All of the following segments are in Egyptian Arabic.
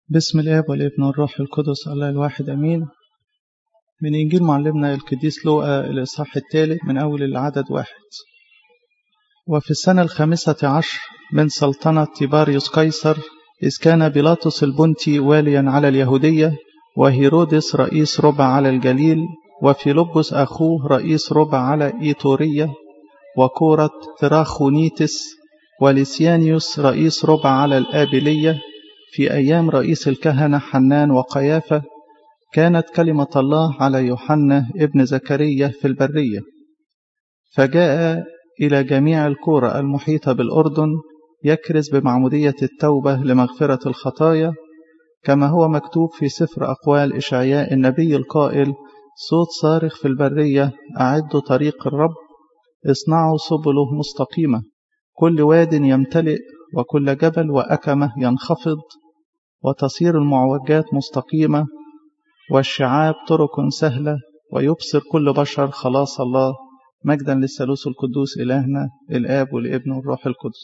بسم الاب والابن والروح القدس الله الواحد امين من انجيل معلمنا القديس لوقا الاصحاح الثالث من اول العدد واحد وفي السنه الخامسه عشر من سلطنه تيباريوس قيصر اذ كان بيلاطس البنطي واليا على اليهوديه وهيرودس رئيس ربع على الجليل وفيلبس اخوه رئيس ربع على ايتوريه وكورة تراخونيتس وليسيانيوس رئيس ربع على الآبلية في أيام رئيس الكهنة حنان وقيافة كانت كلمة الله على يوحنا ابن زكريا في البرية فجاء إلى جميع القرى المحيطة بالأردن يكرز بمعمودية التوبة لمغفرة الخطايا كما هو مكتوب في سفر أقوال إشعياء النبي القائل صوت صارخ في البرية أعدوا طريق الرب اصنعوا سبله مستقيمة كل واد يمتلئ وكل جبل وأكمة ينخفض وتصير المعوجات مستقيمة والشعاب طرق سهلة ويبصر كل بشر خلاص الله مجدا للثالوث القدوس إلهنا الآب والابن والروح القدس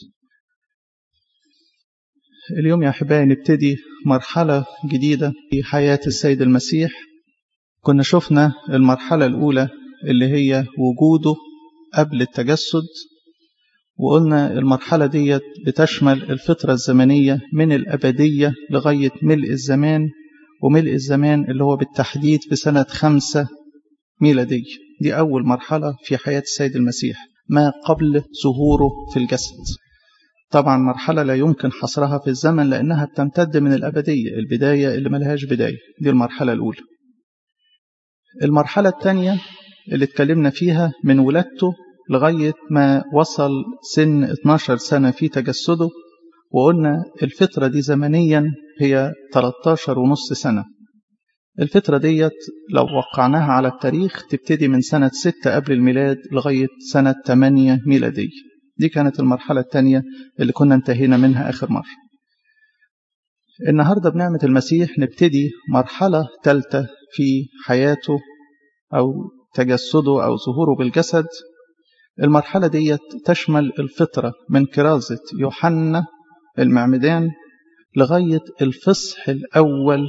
اليوم يا أحبائي نبتدي مرحلة جديدة في حياة السيد المسيح كنا شفنا المرحلة الأولى اللي هي وجوده قبل التجسد وقلنا المرحلة ديت بتشمل الفترة الزمنية من الأبدية لغاية ملء الزمان وملء الزمان اللي هو بالتحديد في سنة خمسة ميلادية دي أول مرحلة في حياة السيد المسيح ما قبل ظهوره في الجسد طبعا مرحلة لا يمكن حصرها في الزمن لأنها بتمتد من الأبدية البداية اللي ملهاش بداية دي المرحلة الأولى المرحلة الثانية اللي اتكلمنا فيها من ولادته لغاية ما وصل سن 12 سنة في تجسده وقلنا الفترة دي زمنيا هي 13 ونص سنة الفترة ديت لو وقعناها على التاريخ تبتدي من سنة 6 قبل الميلاد لغاية سنة 8 ميلادية دي كانت المرحلة الثانية اللي كنا انتهينا منها آخر مرة النهاردة بنعمة المسيح نبتدي مرحلة ثالثة في حياته أو تجسده أو ظهوره بالجسد المرحلة دي تشمل الفطرة من كرازة يوحنا المعمدان لغاية الفصح الأول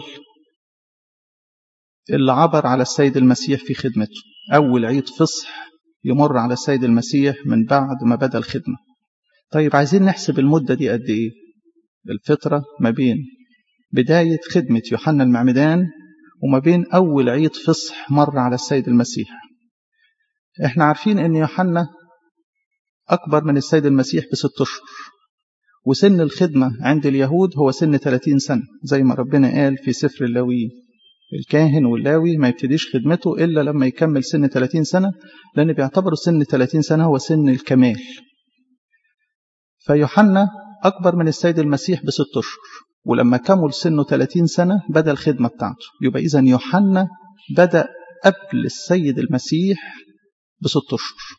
اللي عبر على السيد المسيح في خدمته أول عيد فصح يمر على السيد المسيح من بعد ما بدأ الخدمة طيب عايزين نحسب المدة دي قد إيه الفترة ما بين بداية خدمة يوحنا المعمدان وما بين أول عيد فصح مر على السيد المسيح احنا عارفين ان يوحنا أكبر من السيد المسيح بست أشهر وسن الخدمة عند اليهود هو سن 30 سنة زي ما ربنا قال في سفر اللاويين الكاهن واللاوي ما يبتديش خدمته إلا لما يكمل سن 30 سنة لأن بيعتبروا سن 30 سنة هو سن الكمال فيوحنا أكبر من السيد المسيح بست أشهر ولما كمل سنه 30 سنة بدأ الخدمة بتاعته يبقى إذا يوحنا بدأ قبل السيد المسيح بست أشهر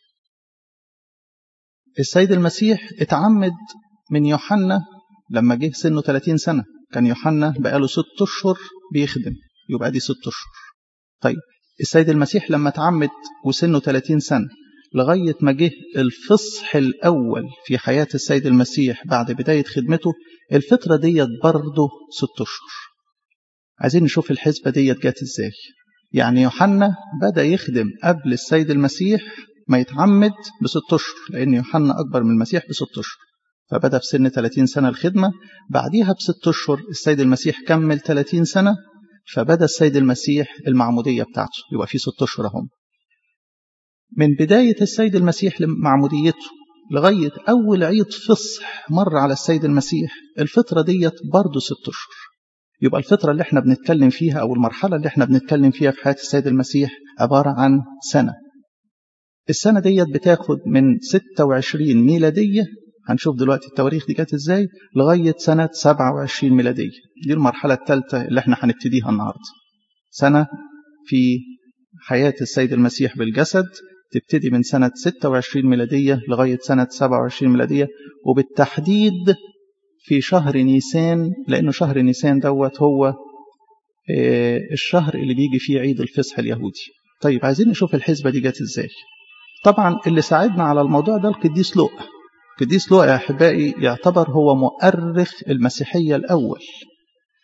السيد المسيح اتعمد من يوحنا لما جه سنه 30 سنة كان يوحنا بقاله ست أشهر بيخدم يبقى دي ست أشهر طيب السيد المسيح لما اتعمد وسنه 30 سنة لغاية ما جه الفصح الأول في حياة السيد المسيح بعد بداية خدمته الفترة ديت برضه ست أشهر عايزين نشوف الحسبة ديت جت ازاي يعني يوحنا بدأ يخدم قبل السيد المسيح ما يتعمد بست أشهر لأن يوحنا أكبر من المسيح بست أشهر فبدأ في سن 30 سنة الخدمة بعديها بست أشهر السيد المسيح كمل 30 سنة فبدأ السيد المسيح المعمودية بتاعته يبقى في ست أشهر هم من بداية السيد المسيح لمعموديته لغاية أول عيد فصح مر على السيد المسيح الفترة ديت برضه ست أشهر يبقى الفترة اللي احنا بنتكلم فيها أو المرحلة اللي احنا بنتكلم فيها في حياة السيد المسيح عبارة عن سنة السنة ديت بتاخد من 26 ميلادية هنشوف دلوقتي التواريخ دي جت ازاي لغاية سنة 27 ميلادية دي المرحلة الثالثة اللي احنا هنبتديها النهاردة سنة في حياة السيد المسيح بالجسد تبتدي من سنة 26 ميلادية لغاية سنة 27 ميلادية وبالتحديد في شهر نيسان لأنه شهر نيسان دوت هو الشهر اللي بيجي فيه عيد الفصح اليهودي طيب عايزين نشوف الحسبة دي جت ازاي طبعا اللي ساعدنا على الموضوع ده القديس لوقا القديس لوقا يا أحبائي يعتبر هو مؤرخ المسيحية الأول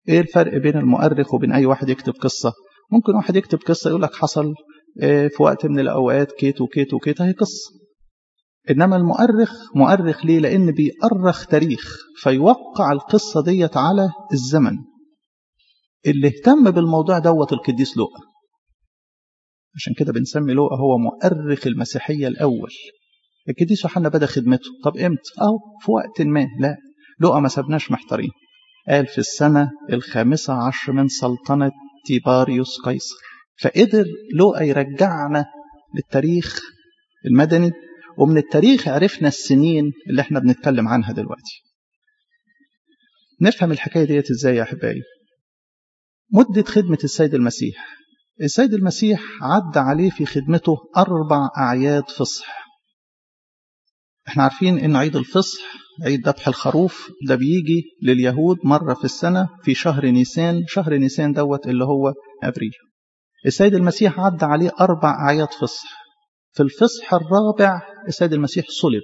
ايه الفرق بين المؤرخ وبين اي واحد يكتب قصة ممكن واحد يكتب قصة يقول لك حصل في وقت من الاوقات كيت وكيت وكيت هي قصة انما المؤرخ مؤرخ ليه لان بيأرخ تاريخ فيوقع القصة ديت على الزمن اللي اهتم بالموضوع دوت القديس لوقا عشان كده بنسمي لوقا هو مؤرخ المسيحية الأول القديس يوحنا بدأ خدمته طب امتى أو في وقت ما لا لوقا ما سبناش محتارين قال في السنة الخامسة عشر من سلطنة تيباريوس قيصر فقدر لوقا يرجعنا للتاريخ المدني ومن التاريخ عرفنا السنين اللي احنا بنتكلم عنها دلوقتي نفهم الحكاية ديت ازاي يا أحبائي مدة خدمة السيد المسيح السيد المسيح عدى عليه في خدمته أربع أعياد فصح احنا عارفين ان عيد الفصح عيد ذبح الخروف ده بيجي لليهود مرة في السنة في شهر نيسان شهر نيسان دوت اللي هو أبريل السيد المسيح عدى عليه أربع أعياد فصح في الفصح الرابع السيد المسيح صلب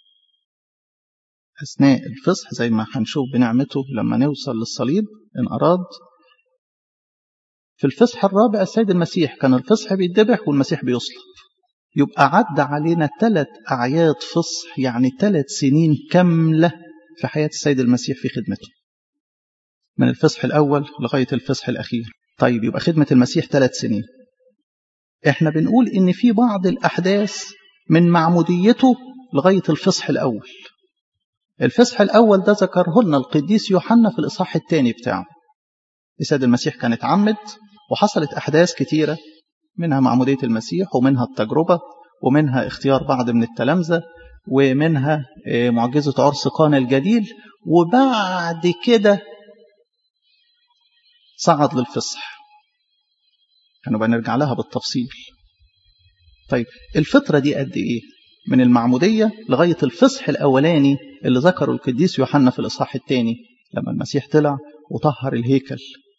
أثناء الفصح زي ما هنشوف بنعمته لما نوصل للصليب إن أراد في الفصح الرابع السيد المسيح كان الفصح بيتذبح والمسيح بيصلب يبقى عدى علينا ثلاث أعياد فصح يعني ثلاث سنين كاملة في حياة السيد المسيح في خدمته من الفصح الأول لغاية الفصح الأخير طيب يبقى خدمة المسيح ثلاث سنين احنا بنقول ان في بعض الأحداث من معموديته لغاية الفصح الأول الفصح الأول ده ذكره لنا القديس يوحنا في الإصحاح الثاني بتاعه السيد المسيح كان اتعمد وحصلت أحداث كتيرة منها معمودية المسيح ومنها التجربة ومنها اختيار بعض من التلامذة ومنها معجزة عرس قانا الجليل وبعد كده صعد للفصح هنبقى نرجع لها بالتفصيل طيب الفترة دي قد ايه من المعمودية لغاية الفصح الأولاني اللي ذكره القديس يوحنا في الإصحاح الثاني لما المسيح طلع وطهر الهيكل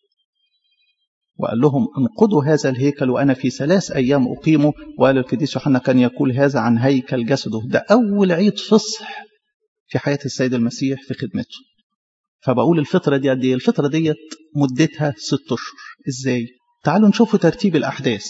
وقال لهم انقضوا هذا الهيكل وأنا في ثلاث أيام أقيمه وقال القديس يوحنا كان يقول هذا عن هيكل جسده ده أول عيد فصح في حياة السيد المسيح في خدمته فبقول الفترة دي قد ايه الفترة ديت مدتها ست أشهر إزاي تعالوا نشوفوا ترتيب الأحداث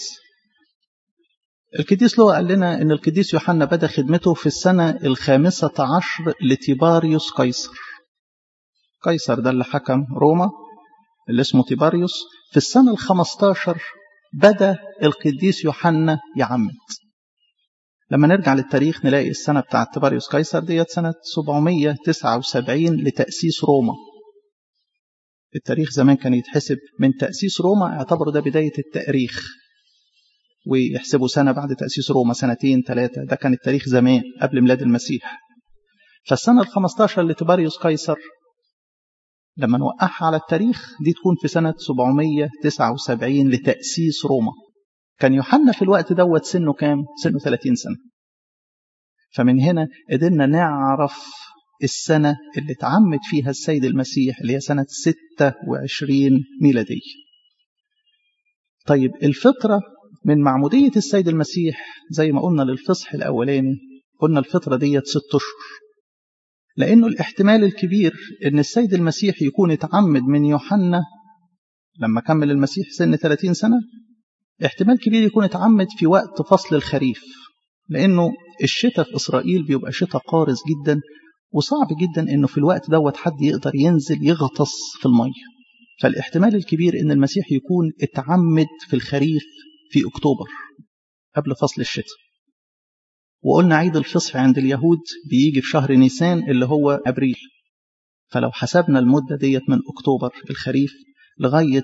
القديس لو قال لنا أن القديس يوحنا بدأ خدمته في السنة الخامسة عشر لتيباريوس قيصر قيصر ده اللي حكم روما اللي اسمه تيباريوس في السنة الخمستاشر بدأ القديس يوحنا يعمد لما نرجع للتاريخ نلاقي السنة بتاعة تيباريوس قيصر ديت سنة 779 لتأسيس روما التاريخ زمان كان يتحسب من تأسيس روما اعتبروا ده بداية التاريخ ويحسبوا سنة بعد تأسيس روما سنتين ثلاثة ده كان التاريخ زمان قبل ميلاد المسيح فالسنة الخمستاشر لتباريوس قيصر لما نوقعها على التاريخ دي تكون في سنة 779 لتأسيس روما كان يوحنا في الوقت دوت سنه كام؟ سنه 30 سنة فمن هنا قدرنا نعرف السنة اللي اتعمد فيها السيد المسيح اللي هي سنة 26 ميلادية طيب الفطرة من معمودية السيد المسيح زي ما قلنا للفصح الأولاني قلنا الفطرة ديت ست أشهر لأنه الاحتمال الكبير أن السيد المسيح يكون اتعمد من يوحنا لما كمل المسيح سن 30 سنة احتمال كبير يكون اتعمد في وقت فصل الخريف لأنه الشتاء في إسرائيل بيبقى شتاء قارس جدا وصعب جدا أنه في الوقت دوت حد يقدر ينزل يغطس في المية فالاحتمال الكبير أن المسيح يكون اتعمد في الخريف في أكتوبر قبل فصل الشتاء وقلنا عيد الفصح عند اليهود بيجي في شهر نيسان اللي هو أبريل فلو حسبنا المدة ديت من أكتوبر الخريف لغاية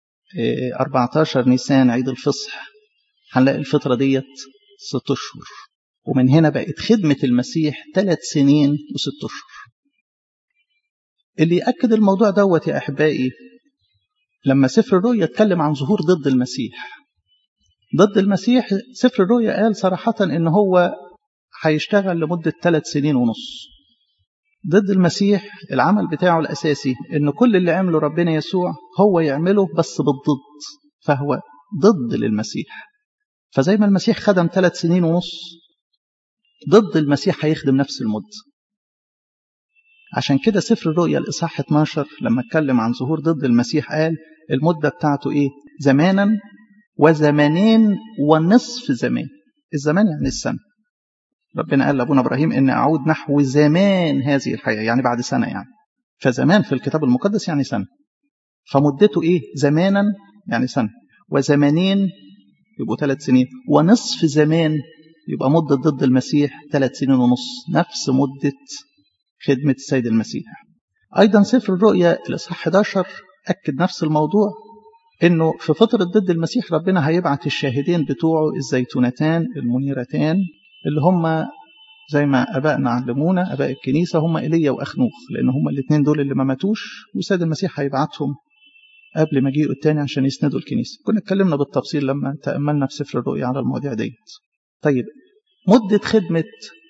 14 نيسان عيد الفصح هنلاقي الفترة ديت ست أشهر ومن هنا بقت خدمة المسيح ثلاث سنين وست أشهر اللي يأكد الموضوع دوت يا أحبائي لما سفر الرؤيا اتكلم عن ظهور ضد المسيح ضد المسيح سفر الرؤيا قال صراحة إن هو هيشتغل لمدة ثلاث سنين ونص ضد المسيح العمل بتاعه الأساسي إن كل اللي عمله ربنا يسوع هو يعمله بس بالضد فهو ضد للمسيح فزي ما المسيح خدم ثلاث سنين ونص ضد المسيح هيخدم نفس المدة عشان كده سفر الرؤيا الإصحاح 12 لما اتكلم عن ظهور ضد المسيح قال المدة بتاعته إيه زمانا وزمانين ونصف زمان الزمان يعني السنة ربنا قال لأبونا إبراهيم إن أعود نحو زمان هذه الحياة يعني بعد سنة يعني فزمان في الكتاب المقدس يعني سنة فمدته إيه زمانا يعني سنة وزمانين يبقوا ثلاث سنين ونصف زمان يبقى مدة ضد المسيح ثلاث سنين ونص نفس مدة خدمة السيد المسيح أيضا سفر الرؤيا الإصحاح 11 أكد نفس الموضوع إنه في فترة ضد المسيح ربنا هيبعت الشاهدين بتوعه الزيتونتان المنيرتان اللي هم زي ما أبائنا علمونا أباء الكنيسة هم إيليا وأخنوخ لأن هم الاثنين دول اللي ما ماتوش والسيد المسيح هيبعتهم قبل مجيئه الثاني عشان يسندوا الكنيسة كنا اتكلمنا بالتفصيل لما تأملنا في سفر الرؤيا على المواضيع ديت طيب مدة خدمة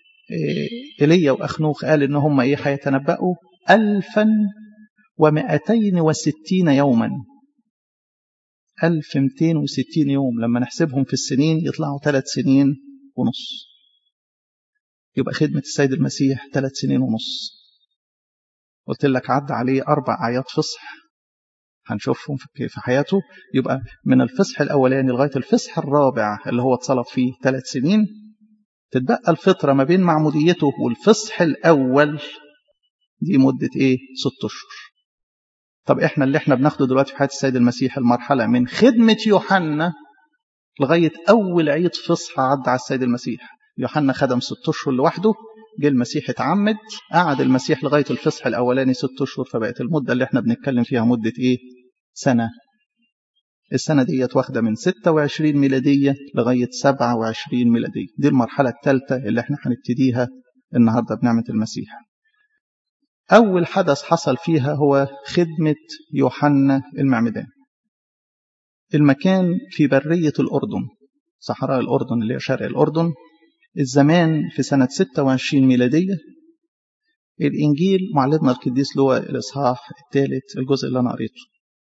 إيليا وأخنوخ قال إن هم إيه هيتنبأوا ألفا ومائتين وستين يوما ألف مئتين وستين يوم لما نحسبهم في السنين يطلعوا ثلاث سنين ونص يبقى خدمة السيد المسيح ثلاث سنين ونص قلت لك عدى عليه أربع آيات فصح هنشوفهم في حياته يبقى من الفصح الأولاني لغاية الفصح الرابع اللي هو اتصلب فيه ثلاث سنين تتبقى الفترة ما بين معموديته والفصح الأول دي مدة إيه؟ ست أشهر طب إحنا اللي إحنا بناخده دلوقتي في حياة السيد المسيح المرحلة من خدمة يوحنا لغاية أول عيد فصح عدى على السيد المسيح يوحنا خدم ست أشهر لوحده جه المسيح اتعمد قعد المسيح لغاية الفصح الأولاني ست أشهر فبقت المدة اللي احنا بنتكلم فيها مدة إيه؟ سنة السنة دي واخدة من 26 ميلادية لغاية 27 ميلادية دي المرحلة الثالثة اللي احنا هنبتديها النهاردة بنعمة المسيح أول حدث حصل فيها هو خدمة يوحنا المعمدان المكان في برية الأردن صحراء الأردن اللي هي شرق الأردن الزمان في سنة 26 ميلادية الإنجيل معلمنا القديس لوقا الإصحاح الثالث الجزء اللي أنا قريته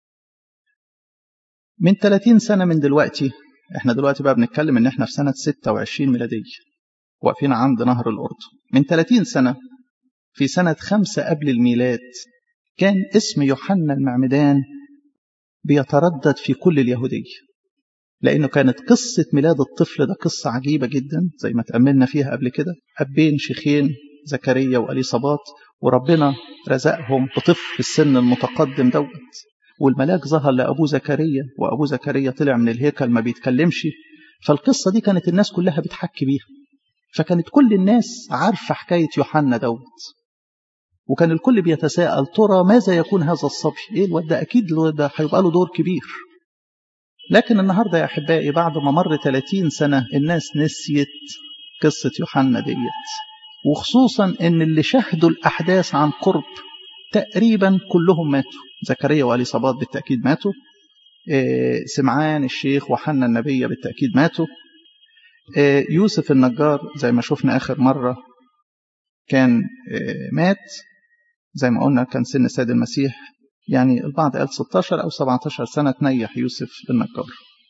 من 30 سنة من دلوقتي احنا دلوقتي بقى بنتكلم ان احنا في سنة 26 ميلادية واقفين عند نهر الأردن من 30 سنة في سنة خمسة قبل الميلاد كان اسم يوحنا المعمدان بيتردد في كل اليهودية لأنه كانت قصة ميلاد الطفل ده قصة عجيبة جدا زي ما تأملنا فيها قبل كده أبين شيخين زكريا وأليصابات وربنا رزقهم بطفل في السن المتقدم دوت والملاك ظهر لأبو زكريا وأبو زكريا طلع من الهيكل ما بيتكلمش فالقصة دي كانت الناس كلها بتحكي بيها فكانت كل الناس عارفة حكاية يوحنا دوت وكان الكل بيتساءل ترى ماذا يكون هذا الصبي ايه الواد ده اكيد الواد ده هيبقى له دور كبير لكن النهارده يا احبائي بعد ما مر 30 سنه الناس نسيت قصه يوحنا ديت وخصوصا ان اللي شاهدوا الاحداث عن قرب تقريبا كلهم ماتوا زكريا واليصابات بالتاكيد ماتوا سمعان الشيخ وحنا النبي بالتاكيد ماتوا يوسف النجار زي ما شفنا اخر مره كان مات زي ما قلنا كان سن السيد المسيح يعني البعض قال 16 أو 17 سنة تنيح يوسف النجار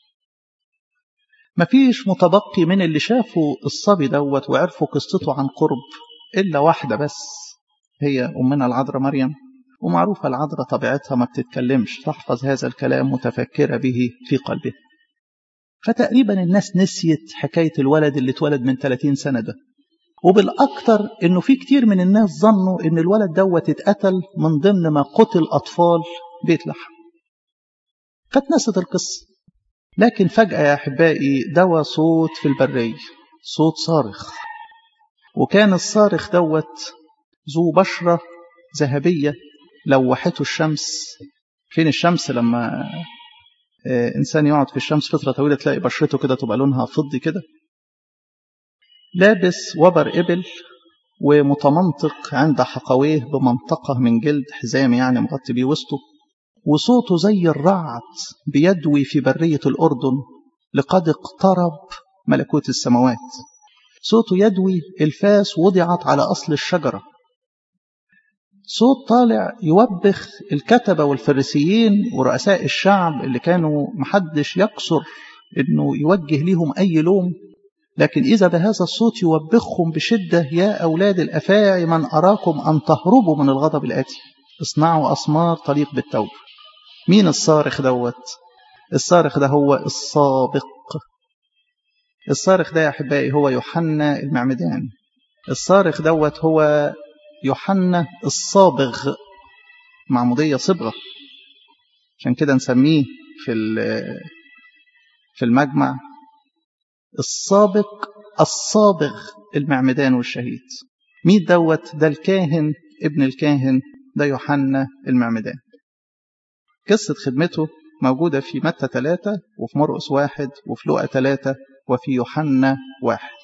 مفيش متبقي من اللي شافوا الصبي دوت وعرفوا قصته عن قرب إلا واحدة بس هي أمنا العذراء مريم ومعروفة العذراء طبيعتها ما بتتكلمش تحفظ هذا الكلام متفكرة به في قلبها فتقريبا الناس نسيت حكاية الولد اللي اتولد من 30 سنة ده وبالأكثر إنه في كتير من الناس ظنوا إن الولد دوت اتقتل من ضمن ما قتل أطفال بيت لحم. فاتنست القصة. لكن فجأة يا أحبائي دوا صوت في البرية، صوت صارخ. وكان الصارخ دوت ذو بشرة ذهبية لوحته الشمس. فين الشمس لما إنسان يقعد في الشمس فترة طويلة تلاقي بشرته كده تبقى لونها فضي كده لابس وبر إبل ومتمنطق عند حقويه بمنطقة من جلد حزام يعني مغطي بيه وسطه وصوته زي الرعد بيدوي في برية الأردن لقد اقترب ملكوت السماوات صوته يدوي الفاس وضعت على أصل الشجرة صوت طالع يوبخ الكتبة والفريسيين ورؤساء الشعب اللي كانوا محدش يقصر انه يوجه ليهم اي لوم لكن إذا بهذا الصوت يوبخهم بشدة يا أولاد الأفاعي من أراكم أن تهربوا من الغضب الآتي اصنعوا أسمار طليق بالتوبة مين الصارخ دوت الصارخ ده هو السابق الصارخ ده يا أحبائي هو يوحنا المعمدان الصارخ دوت هو يوحنا الصابغ معمودية صبغة عشان كده نسميه في في المجمع السابق الصابغ المعمدان والشهيد مين دوت ده الكاهن ابن الكاهن ده يوحنا المعمدان قصة خدمته موجودة في متى ثلاثة وفي مرقس واحد وفي لوقا ثلاثة وفي يوحنا واحد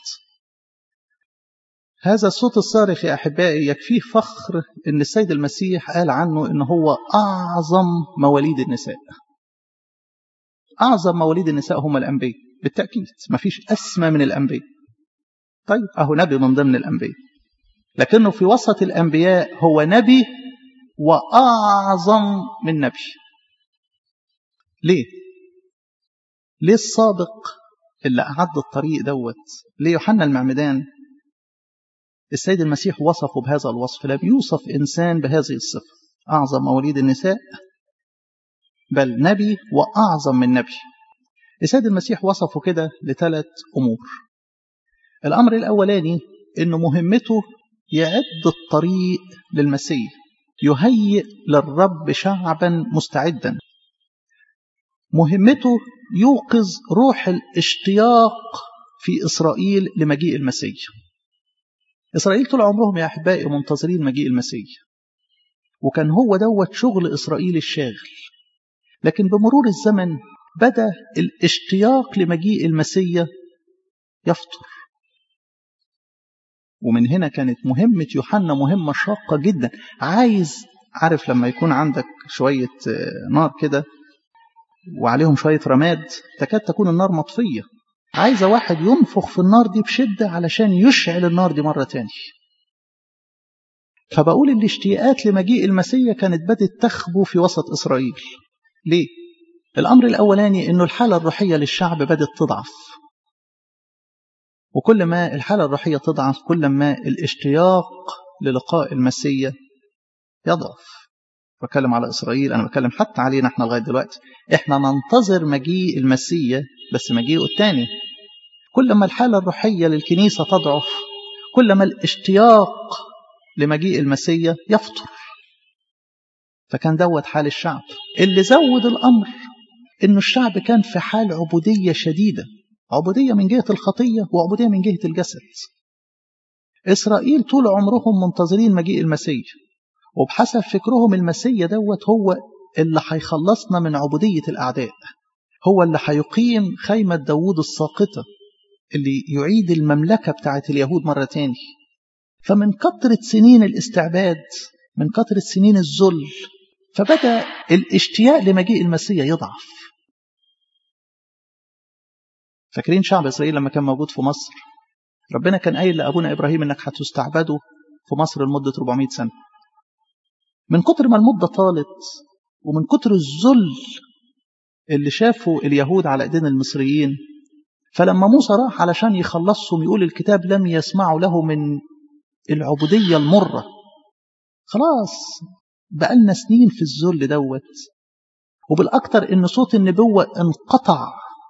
هذا الصوت الصارخ يا أحبائي يكفيه فخر أن السيد المسيح قال عنه أنه هو أعظم مواليد النساء أعظم مواليد النساء هم الأنبياء بالتأكيد ما فيش أسمى من الأنبياء طيب أهو نبي من ضمن الأنبياء لكنه في وسط الأنبياء هو نبي وأعظم من نبي ليه؟ ليه السابق اللي أعد الطريق دوت ليه يوحنا المعمدان السيد المسيح وصفه بهذا الوصف لم يوصف إنسان بهذه الصفة أعظم مواليد النساء بل نبي وأعظم من نبي السيد المسيح وصفه كده لثلاث أمور الأمر الأولاني أنه مهمته يعد الطريق للمسيح يهيئ للرب شعبا مستعدا مهمته يوقظ روح الاشتياق في إسرائيل لمجيء المسيح إسرائيل طول عمرهم يا أحبائي منتظرين مجيء المسيح وكان هو دوت شغل إسرائيل الشاغل لكن بمرور الزمن بدأ الاشتياق لمجيء المسيح يفطر ومن هنا كانت مهمة يوحنا مهمة شاقة جدا عايز عارف لما يكون عندك شوية نار كده وعليهم شوية رماد تكاد تكون النار مطفية عايزة واحد ينفخ في النار دي بشدة علشان يشعل النار دي مرة تاني فبقول الاشتياقات لمجيء المسيح كانت بدت تخبو في وسط إسرائيل ليه؟ الأمر الأولاني أنه الحالة الروحية للشعب بدت تضعف وكل ما الحالة الروحية تضعف كل ما الاشتياق للقاء المسيح يضعف بتكلم على إسرائيل أنا بتكلم حتى علينا احنا لغاية دلوقتي احنا ننتظر مجيء المسيح بس مجيئه الثاني كل ما الحالة الروحية للكنيسة تضعف كل ما الاشتياق لمجيء المسيح يفطر فكان دوت حال الشعب اللي زود الأمر إنه الشعب كان في حال عبودية شديدة عبودية من جهة الخطية وعبودية من جهة الجسد إسرائيل طول عمرهم منتظرين مجيء المسيح وبحسب فكرهم المسيح دوت هو اللي هيخلصنا من عبودية الأعداء هو اللي هيقيم خيمة داوود الساقطة اللي يعيد المملكة بتاعت اليهود مرة تاني فمن كثرة سنين الاستعباد من كثرة سنين الذل فبدأ الاشتياق لمجيء المسيح يضعف فاكرين شعب إسرائيل لما كان موجود في مصر ربنا كان قايل لأبونا إبراهيم إنك هتستعبدوا في مصر لمدة 400 سنة من كتر ما المدة طالت ومن كتر الذل اللي شافوا اليهود على ايدين المصريين فلما موسى راح علشان يخلصهم يقول الكتاب لم يسمعوا له من العبودية المرة خلاص بقالنا سنين في الذل دوت وبالأكثر إن صوت النبوة انقطع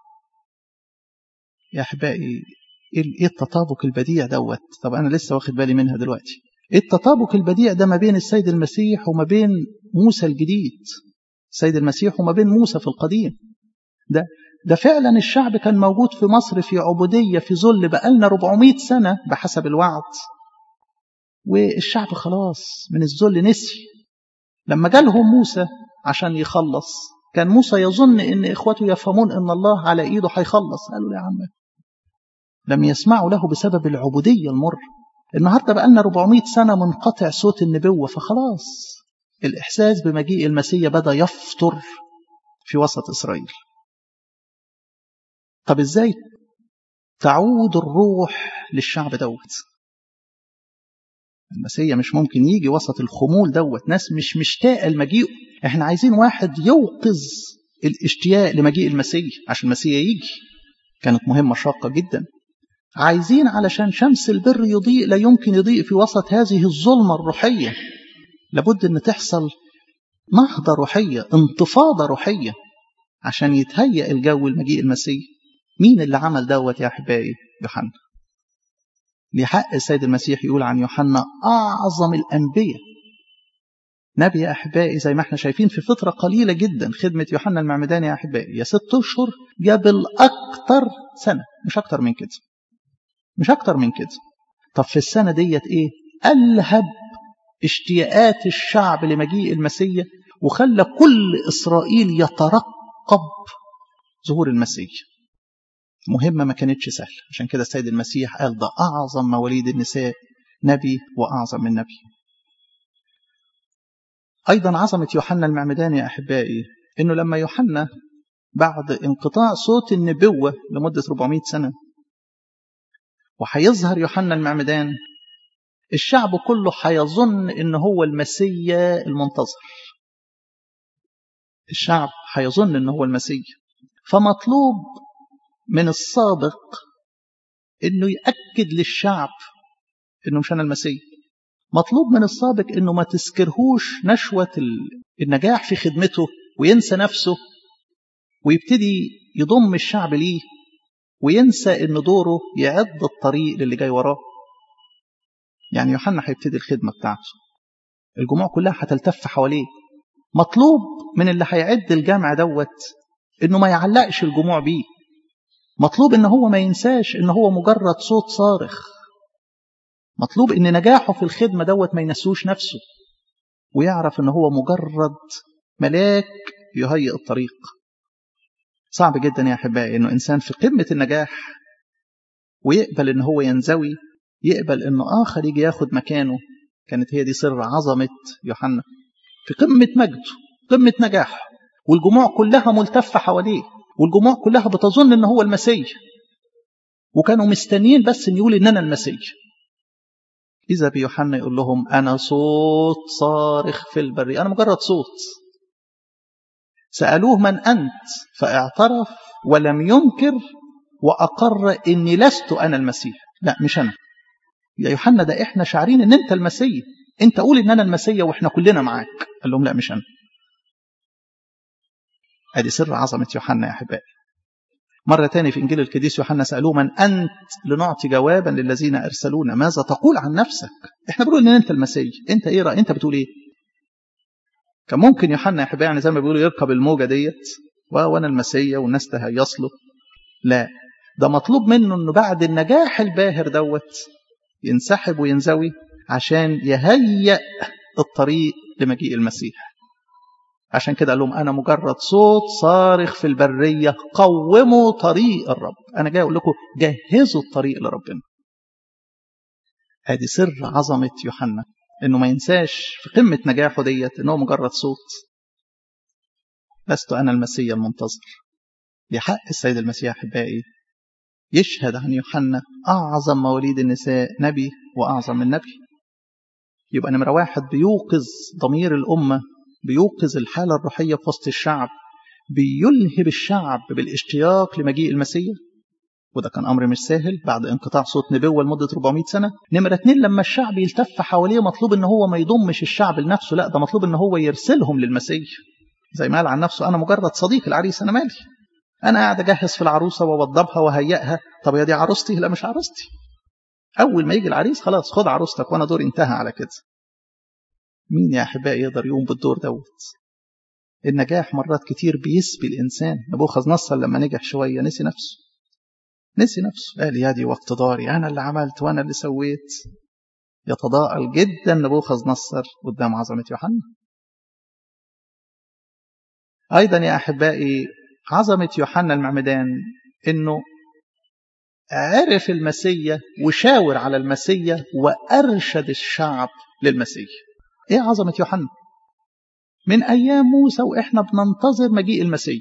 يا أحبائي إيه التطابق البديع دوت طب أنا لسه واخد بالي منها دلوقتي إيه التطابق البديع ده ما بين السيد المسيح وما بين موسى الجديد السيد المسيح وما بين موسى في القديم ده ده فعلا الشعب كان موجود في مصر في عبودية في ذل بقالنا 400 سنة بحسب الوعد والشعب خلاص من الذل نسي لما جالهم موسى عشان يخلص كان موسى يظن ان اخوته يفهمون ان الله على ايده هيخلص قالوا يا عم لم يسمعوا له بسبب العبودية المرة النهاردة بقالنا 400 سنة منقطع صوت النبوة فخلاص الإحساس بمجيء المسيح بدأ يفطر في وسط إسرائيل طب إزاي تعود الروح للشعب دوت المسيح مش ممكن يجي وسط الخمول دوت ناس مش مشتاقة لمجيئه احنا عايزين واحد يوقظ الاشتياق لمجيء المسيح عشان المسيح يجي كانت مهمة شاقة جدا عايزين علشان شمس البر يضيء لا يمكن يضيء في وسط هذه الظلمة الروحية لابد ان تحصل نهضة روحية انتفاضة روحية عشان يتهيأ الجو المجيء المسيح مين اللي عمل دوت يا أحبائي يوحنا لحق السيد المسيح يقول عن يوحنا أعظم الأنبياء نبي يا أحبائي زي ما احنا شايفين في فترة قليلة جدا خدمة يوحنا المعمداني يا أحبائي يا ست أشهر يا بالأكثر سنة مش أكتر من كده مش أكتر من كده طب في السنة ديت إيه ألهب اشتياقات الشعب لمجيء المسيح وخلى كل إسرائيل يترقب ظهور المسيح مهمة ما كانتش سهلة عشان كده السيد المسيح قال ده أعظم مواليد النساء نبي وأعظم من نبي أيضا عظمة يوحنا المعمداني يا أحبائي إنه لما يوحنا بعد انقطاع صوت النبوة لمدة 400 سنة وهيظهر يوحنا المعمدان الشعب كله هيظن إن هو المسيا المنتظر الشعب هيظن إن هو المسيا فمطلوب من السابق إنه يأكد للشعب إنه مش أنا المسيح مطلوب من السابق انه ما تسكرهوش نشوة النجاح في خدمته وينسى نفسه ويبتدي يضم الشعب ليه وينسى ان دوره يعد الطريق للي جاي وراه يعني يوحنا هيبتدي الخدمة بتاعته الجموع كلها هتلتف حواليه مطلوب من اللي هيعد الجامع دوت انه ما يعلقش الجموع بيه مطلوب ان هو ما ينساش ان هو مجرد صوت صارخ مطلوب ان نجاحه في الخدمه دوت ما ينسوش نفسه ويعرف ان هو مجرد ملاك يهيئ الطريق صعب جدا يا احبائي انه انسان في قمه النجاح ويقبل ان هو ينزوي يقبل انه اخر يجي ياخد مكانه كانت هي دي سر عظمه يوحنا في قمه مجده قمه نجاحه والجموع كلها ملتفه حواليه والجموع كلها بتظن ان هو المسيح وكانوا مستنيين بس ان يقول ان انا المسيح إذا بيوحنا يقول لهم أنا صوت صارخ في البرية أنا مجرد صوت سألوه من أنت فاعترف ولم ينكر وأقر إني لست أنا المسيح لا مش أنا يا يوحنا ده إحنا شعرين إن أنت المسيح أنت قول إن أنا المسيح وإحنا كلنا معاك قال لهم لا مش أنا أدي سر عظمة يوحنا يا أحبائي مرة تاني في إنجيل القديس يوحنا سألوه من أنت لنعطي جوابا للذين أرسلونا ماذا تقول عن نفسك إحنا بنقول إن أنت المسيح أنت إيه رأي أنت بتقول إيه كان ممكن يوحنا يا أحبائي يعني زي ما بيقولوا يركب الموجة ديت وأنا المسيح والناس تهيص له لا ده مطلوب منه إنه بعد النجاح الباهر دوت ينسحب وينزوي عشان يهيئ الطريق لمجيء المسيح عشان كده قال لهم أنا مجرد صوت صارخ في البرية قوموا طريق الرب أنا جاي أقول لكم جهزوا الطريق لربنا هذه سر عظمة يوحنا إنه ما ينساش في قمة نجاحه ديت إنه مجرد صوت لست أنا المسيح المنتظر لحق السيد المسيح أحبائي يشهد عن يوحنا أعظم مواليد النساء نبي وأعظم من نبي يبقى نمرة واحد بيوقظ ضمير الأمة بيوقظ الحالة الروحية في وسط الشعب بيلهب الشعب بالاشتياق لمجيء المسيح وده كان أمر مش سهل بعد انقطاع صوت نبوة لمدة 400 سنة نمرة اتنين لما الشعب يلتف حواليه مطلوب ان هو ما يضمش الشعب لنفسه لا ده مطلوب ان هو يرسلهم للمسيح زي ما قال عن نفسه أنا مجرد صديق العريس أنا مالي أنا قاعد أجهز في العروسة وأوضبها وهيئها طب يا دي عروستي لا مش عروستي أول ما يجي العريس خلاص خد عروستك وأنا دوري انتهى على كده مين يا أحبائي يقدر يقوم بالدور دوت النجاح مرات كتير بيسبي الإنسان نبوخذ نصر لما نجح شوية نسي نفسه نسي نفسه قال يا دي واقتداري أنا اللي عملت وأنا اللي سويت يتضاءل جدا نبوخذ نصر قدام عظمة يوحنا أيضا يا أحبائي عظمة يوحنا المعمدان إنه عرف المسيا وشاور على المسيا وأرشد الشعب للمسيح ايه عظمة يوحنا من ايام موسى واحنا بننتظر مجيء المسيح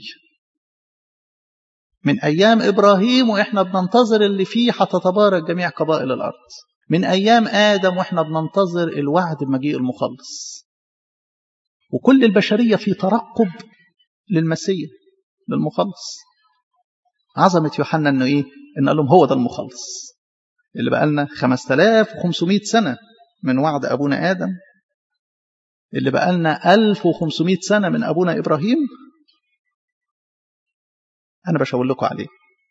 من ايام ابراهيم واحنا بننتظر اللي فيه هتتبارك جميع قبائل الارض من ايام ادم واحنا بننتظر الوعد بمجيء المخلص وكل البشريه في ترقب للمسيح للمخلص عظمه يوحنا انه ايه ان قال لهم هو ده المخلص اللي بقى لنا 5500 سنة من وعد أبونا آدم اللي بقى لنا 1500 سنة من أبونا إبراهيم أنا بشاور لكم عليه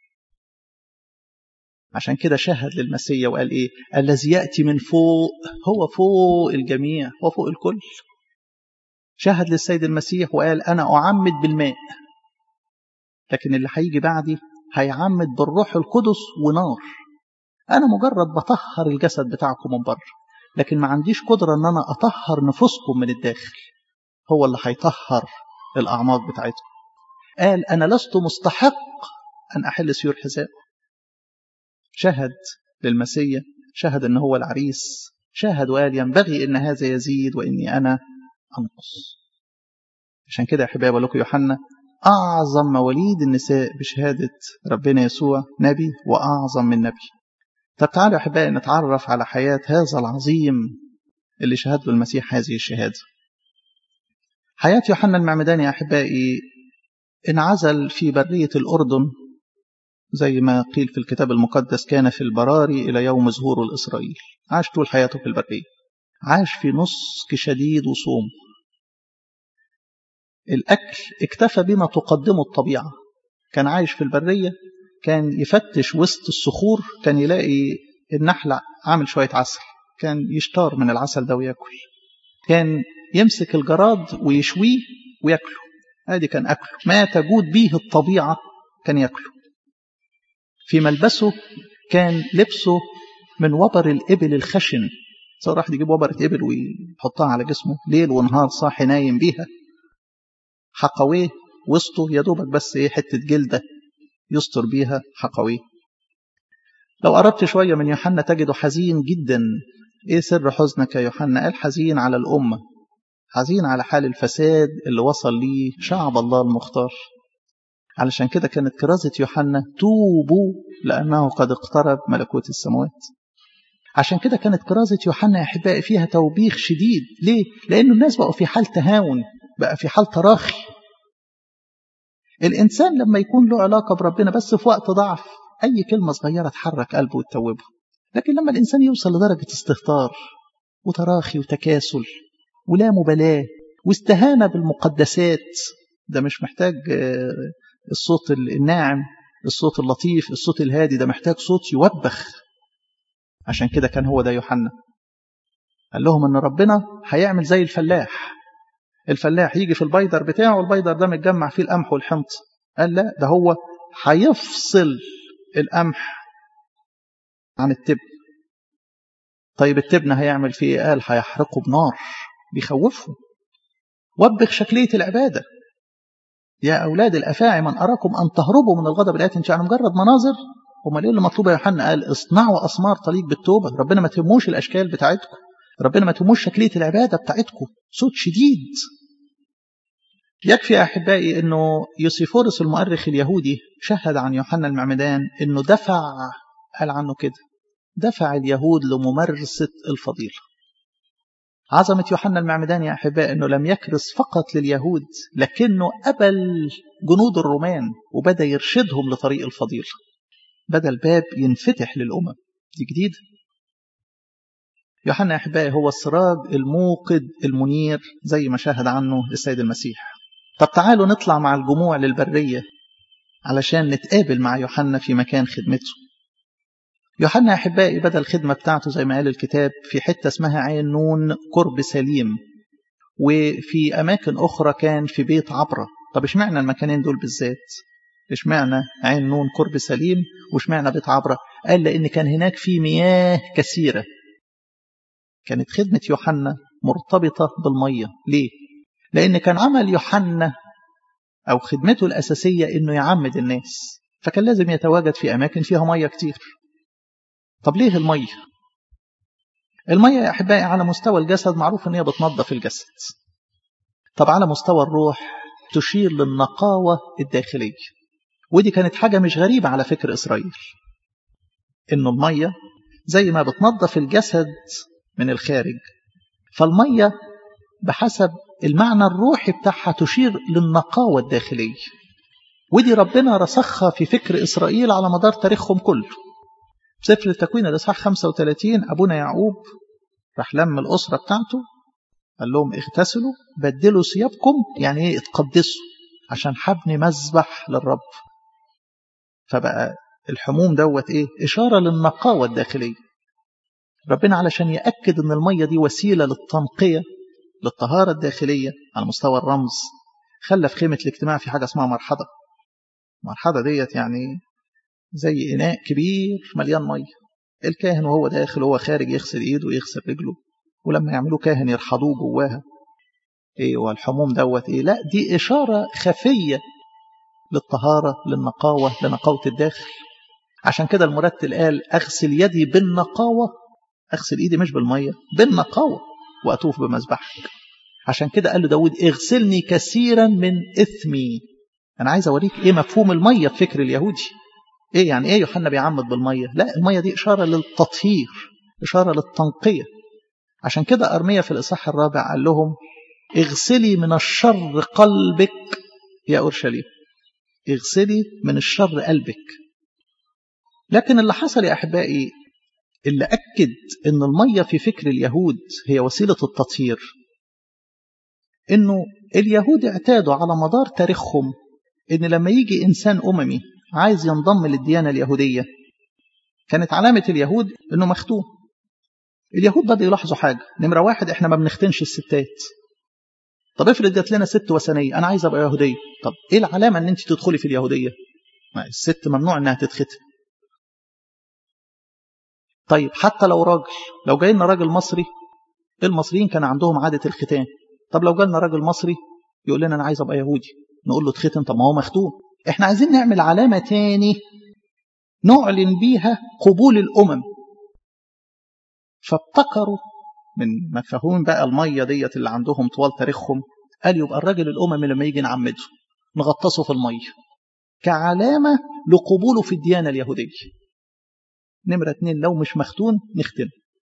عشان كده شهد للمسيا وقال إيه الذي يأتي من فوق هو فوق الجميع هو فوق الكل شهد للسيد المسيح وقال أنا أعمد بالماء لكن اللي هيجي بعدي هيعمد بالروح القدس ونار أنا مجرد بطهر الجسد بتاعكم من بره لكن ما عنديش قدرة أن أنا أطهر نفوسكم من الداخل هو اللي هيطهر الأعماق بتاعتكم قال أنا لست مستحق أن أحل سيور حذاء شهد للمسيا شهد أن هو العريس شهد وقال ينبغي أن هذا يزيد وإني أنا أنقص عشان كده يا حبايب لكم يوحنا أعظم مواليد النساء بشهادة ربنا يسوع نبي وأعظم من نبي طب تعالوا يا أحبائي نتعرف على حياة هذا العظيم اللي شهد له المسيح هذه الشهادة حياة يوحنا المعمداني يا أحبائي انعزل في برية الأردن زي ما قيل في الكتاب المقدس كان في البراري إلى يوم ظهوره لإسرائيل عاش طول حياته في البرية عاش في نسك شديد وصوم الأكل اكتفى بما تقدمه الطبيعة كان عايش في البرية كان يفتش وسط الصخور كان يلاقي النحلة عامل شوية عسل كان يشتار من العسل ده وياكل كان يمسك الجراد ويشويه وياكله ادي كان اكله ما تجود به الطبيعة كان ياكله في ملبسه كان لبسه من وبر الإبل الخشن سواء راح يجيب وبرة إبل ويحطها على جسمه ليل ونهار صاحي نايم بيها حقويه وسطه يا دوبك بس ايه حته جلده يستر بيها حقويه لو قربت شويه من يوحنا تجده حزين جدا ايه سر حزنك يا يوحنا قال حزين على الامه حزين على حال الفساد اللي وصل ليه شعب الله المختار علشان كده كانت كرازة يوحنا توبوا لأنه قد اقترب ملكوت السماوات عشان كده كانت كرازة يوحنا يا أحبائي فيها توبيخ شديد ليه؟ لأن الناس بقوا في حال تهاون بقى في حال تراخي الإنسان لما يكون له علاقة بربنا بس في وقت ضعف أي كلمة صغيرة تحرك قلبه وتتوبه لكن لما الإنسان يوصل لدرجة استهتار وتراخي وتكاسل ولا مبالاة واستهانة بالمقدسات ده مش محتاج الصوت الناعم الصوت اللطيف الصوت الهادي ده محتاج صوت يوبخ عشان كده كان هو ده يوحنا قال لهم ان ربنا هيعمل زي الفلاح الفلاح يجي في البيدر بتاعه البيدر ده متجمع فيه القمح والحنط قال لا ده هو هيفصل القمح عن التبن طيب التبن هيعمل فيه ايه قال هيحرقه بنار بيخوفهم وبخ شكلية العبادة يا أولاد الأفاعي من أراكم أن تهربوا من الغضب الآتي أنتوا يعني مجرد مناظر امال ايه اللي مطلوب يا يوحنا قال اصنعوا أسمار تليق بالتوبة ربنا ما تهموش الأشكال بتاعتكم ربنا ما تهموش شكلية العبادة بتاعتكم صوت شديد يكفي يا أحبائي أنه يوسيفورس المؤرخ اليهودي شهد عن يوحنا المعمدان أنه دفع قال عنه كده دفع اليهود لممارسة الفضيلة عظمة يوحنا المعمدان يا أحبائي أنه لم يكرس فقط لليهود لكنه قبل جنود الرومان وبدأ يرشدهم لطريق الفضيلة بدأ الباب ينفتح للأمم دي جديدة يوحنا يا أحبائي هو السراج الموقد المنير زي ما شاهد عنه السيد المسيح طب تعالوا نطلع مع الجموع للبرية علشان نتقابل مع يوحنا في مكان خدمته يوحنا يا أحبائي بدأ الخدمة بتاعته زي ما قال الكتاب في حتة اسمها عين نون قرب سليم وفي أماكن أخرى كان في بيت عبرة طب اشمعنى المكانين دول بالذات اشمعنى عين نون قرب سليم واشمعنى بيت عبرة قال لأن كان هناك في مياه كثيرة كانت خدمة يوحنا مرتبطة بالمية ليه؟ لأن كان عمل يوحنا أو خدمته الأساسية إنه يعمد الناس فكان لازم يتواجد في أماكن فيها مية كتير طب ليه المية؟ المية يا أحبائي على مستوى الجسد معروف إن هي بتنظف الجسد طب على مستوى الروح تشير للنقاوة الداخلية ودي كانت حاجة مش غريبة على فكر إسرائيل إنه المية زي ما بتنظف الجسد من الخارج فالمية بحسب المعنى الروحي بتاعها تشير للنقاوة الداخلية ودي ربنا رسخها في فكر إسرائيل على مدار تاريخهم كله سفر التكوين الإصحاح 35 أبونا يعقوب راح لم الأسرة بتاعته قال لهم اغتسلوا بدلوا ثيابكم يعني ايه اتقدسوا عشان حبني مذبح للرب فبقى الحموم دوت ايه اشاره للنقاوه الداخليه ربنا علشان ياكد ان الميه دي وسيله للتنقيه للطهاره الداخليه على مستوى الرمز خلى في خيمه الاجتماع في حاجه اسمها مرحضه المرحضه ديت يعني زي اناء كبير مليان ميه الكاهن وهو داخل وهو خارج يغسل ايده ويغسل رجله ولما يعملوا كاهن يرحضوه جواها ايه والحموم دوت ايه لا دي اشاره خفيه للطهاره للنقاوه لنقاوه الداخل عشان كده المرتل قال اغسل يدي بالنقاوه اغسل ايدي مش بالميه بالنقاوه واطوف بمذبحك عشان كده قال له داود اغسلني كثيرا من اثمي انا عايز اوريك ايه مفهوم الميه في فكر اليهودي ايه يعني ايه يوحنا بيعمد بالميه لا الميه دي اشاره للتطهير اشاره للتنقيه عشان كده ارميا في الاصحاح الرابع قال لهم اغسلي من الشر قلبك يا اورشليم اغسلي من الشر قلبك لكن اللي حصل يا احبائي اللي اكد ان الميه في فكر اليهود هي وسيله التطهير انه اليهود اعتادوا على مدار تاريخهم ان لما يجي انسان اممي عايز ينضم للديانه اليهوديه كانت علامه اليهود انه مختوم اليهود بدأوا يلاحظوا حاجه نمره واحد احنا ما بنختنش الستات طب افرض جات لنا ست وثنيه انا عايز ابقى يهوديه طب ايه العلامه ان انت تدخلي في اليهوديه ما الست ممنوع انها تتختن طيب حتى لو راجل لو جاي لنا راجل مصري المصريين كان عندهم عاده الختان طب لو جالنا راجل مصري يقول لنا انا عايز ابقى يهودي نقول له اتختن طب ما هو مختوم احنا عايزين نعمل علامه تاني نعلن بيها قبول الامم فابتكروا من مفهوم بقى الميه ديت اللي عندهم طوال تاريخهم قال يبقى الراجل الاممي لما يجي نعمده نغطسه في الميه كعلامه لقبوله في الديانه اليهوديه نمره اتنين لو مش مختون نختن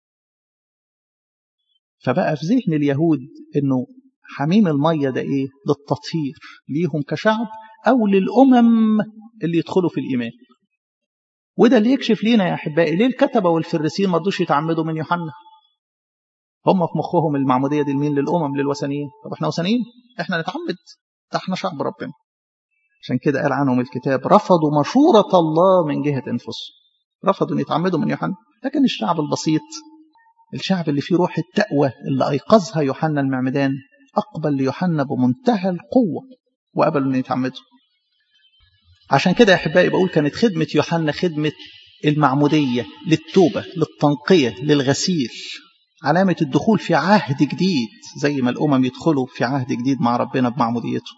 فبقى في ذهن اليهود انه حميم الميه ده ايه للتطهير ليهم كشعب او للامم اللي يدخلوا في الايمان وده اللي يكشف لينا يا احبائي ليه الكتبه والفريسيين ما رضوش يتعمدوا من يوحنا هم في مخهم المعموديه دي لمين للامم للوثنيين طب احنا وثنيين احنا نتعمد ده احنا شعب ربنا عشان كده قال عنهم الكتاب رفضوا مشوره الله من جهه انفسهم رفضوا ان يتعمدوا من يوحنا لكن الشعب البسيط الشعب اللي فيه روح التقوى اللي ايقظها يوحنا المعمدان اقبل ليوحنا بمنتهى القوه وقبلوا ان يتعمدوا عشان كده يا احبائي بقول كانت خدمه يوحنا خدمه المعموديه للتوبه للتنقيه للغسيل علامه الدخول في عهد جديد زي ما الامم يدخلوا في عهد جديد مع ربنا بمعموديته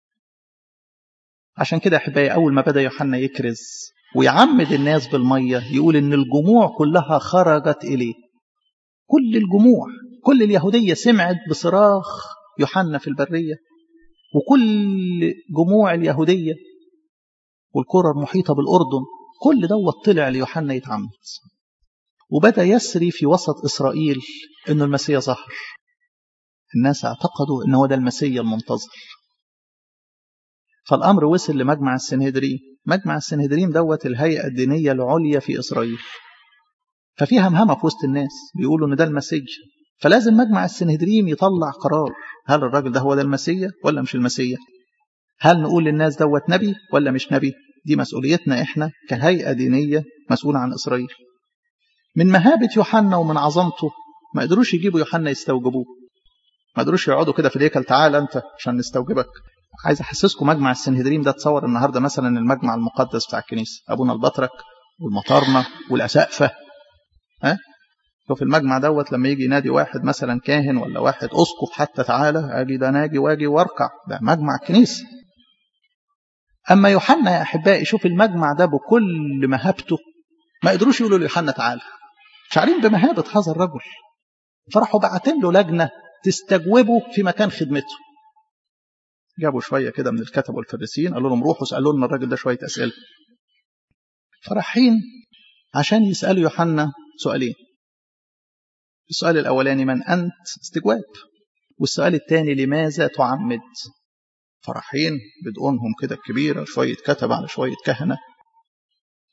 عشان كده يا احبائي اول ما بدا يوحنا يكرز ويعمد الناس بالميه يقول ان الجموع كلها خرجت اليه كل الجموع كل اليهوديه سمعت بصراخ يوحنا في البريه وكل جموع اليهوديه والقرى المحيطه بالاردن كل دوت طلع ليوحنا يتعمد وبدا يسري في وسط اسرائيل انه المسيح ظهر الناس اعتقدوا ان هو ده المسيح المنتظر فالامر وصل لمجمع السنهدرين مجمع السنهدرين دوت الهيئه الدينيه العليا في اسرائيل ففي همهمه في وسط الناس بيقولوا ان ده المسيح فلازم مجمع السنهدرين يطلع قرار هل الراجل ده هو ده المسيح ولا مش المسيح هل نقول للناس دوت نبي ولا مش نبي دي مسؤوليتنا احنا كهيئه دينيه مسؤوله عن اسرائيل من مهابه يوحنا ومن عظمته ما قدروش يجيبوا يوحنا يستوجبوه ما قدروش يقعدوا كده في الهيكل تعال انت عشان نستوجبك عايز احسسكم مجمع السنهدرين ده تصور النهارده مثلا المجمع المقدس بتاع الكنيسه ابونا البطرك والمطارنه والاسقفه ها شوف المجمع دوت لما يجي ينادي واحد مثلا كاهن ولا واحد اسقف حتى تعالى اجي ده ناجي واجي واركع ده مجمع الكنيسه اما يوحنا يا احبائي شوف المجمع ده بكل مهابته ما قدروش يقولوا ليوحنا تعالى شعرين بمهابه هذا الرجل فراحوا باعتين له لجنه تستجوبه في مكان خدمته جابوا شويه كده من الكتب والفريسيين قالوا لهم روحوا اسالوا لنا الراجل ده شويه اسئله فرايحين عشان يسالوا يوحنا سؤالين السؤال الاولاني من انت استجواب والسؤال الثاني لماذا تعمد فرحين بدقونهم كده كبيرة شوية كتب على شوية كهنة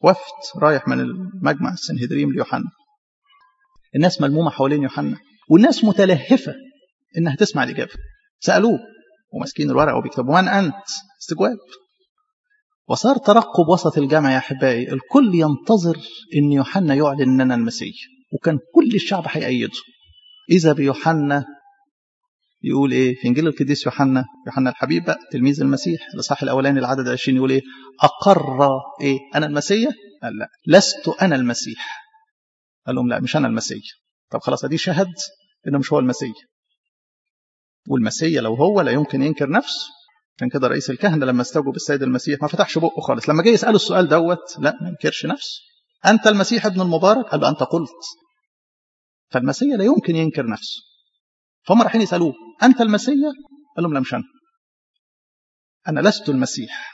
وفد رايح من المجمع السنهدريم ليوحنا الناس ملمومة حوالين يوحنا والناس متلهفة إنها تسمع الإجابة سألوه وماسكين الورقة وبيكتبوا من أنت استجواب وصار ترقب وسط الجامع يا أحبائي الكل ينتظر إن يوحنا يعلن لنا المسيح وكان كل الشعب هيأيده إذا بيوحنا يقول إيه في إنجيل القديس يوحنا يوحنا الحبيب بقى تلميذ المسيح الإصحاح الأولاني العدد 20 يقول إيه أقر إيه أنا المسيح قال لا لست أنا المسيح قال لهم لا مش أنا المسيح طب خلاص دي شهد إنه مش هو المسيح والمسيح لو هو لا يمكن ينكر نفسه كان كده رئيس الكهنة لما استوجب السيد المسيح ما فتحش بقه خالص لما جه يسأله السؤال دوت لا ما ينكرش نفسه أنت المسيح ابن المبارك قال له أنت قلت فالمسيح لا يمكن ينكر نفسه فهم رايحين يسألوه أنت المسيح قال لهم لا مش أنا أنا لست المسيح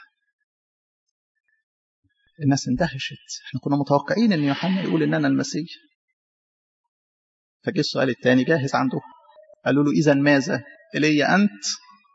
الناس اندهشت احنا كنا متوقعين ان يوحنا يقول ان انا المسيح فجه السؤال الثاني جاهز عنده قالوا له اذا ماذا ايليا انت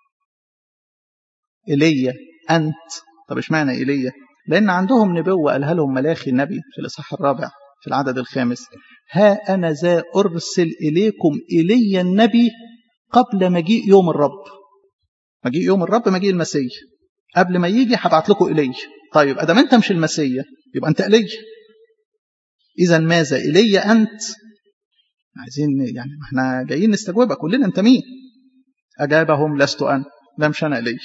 ايليا انت طب اشمعنى ايليا لان عندهم نبوه قالها لهم ملاخي النبي في الاصحاح الرابع في العدد الخامس ها انا ذا ارسل اليكم ايليا النبي قبل مجيء يوم الرب مجيء يوم الرب مجيء المسيح قبل ما يجي هبعت لكم ايليا طيب ادام انت مش المسيح يبقى انت ايليا اذا ماذا ايليا انت عايزين يعني ما احنا جايين نستجوبك كلنا انت مين اجابهم لست انا لا مش انا ايليا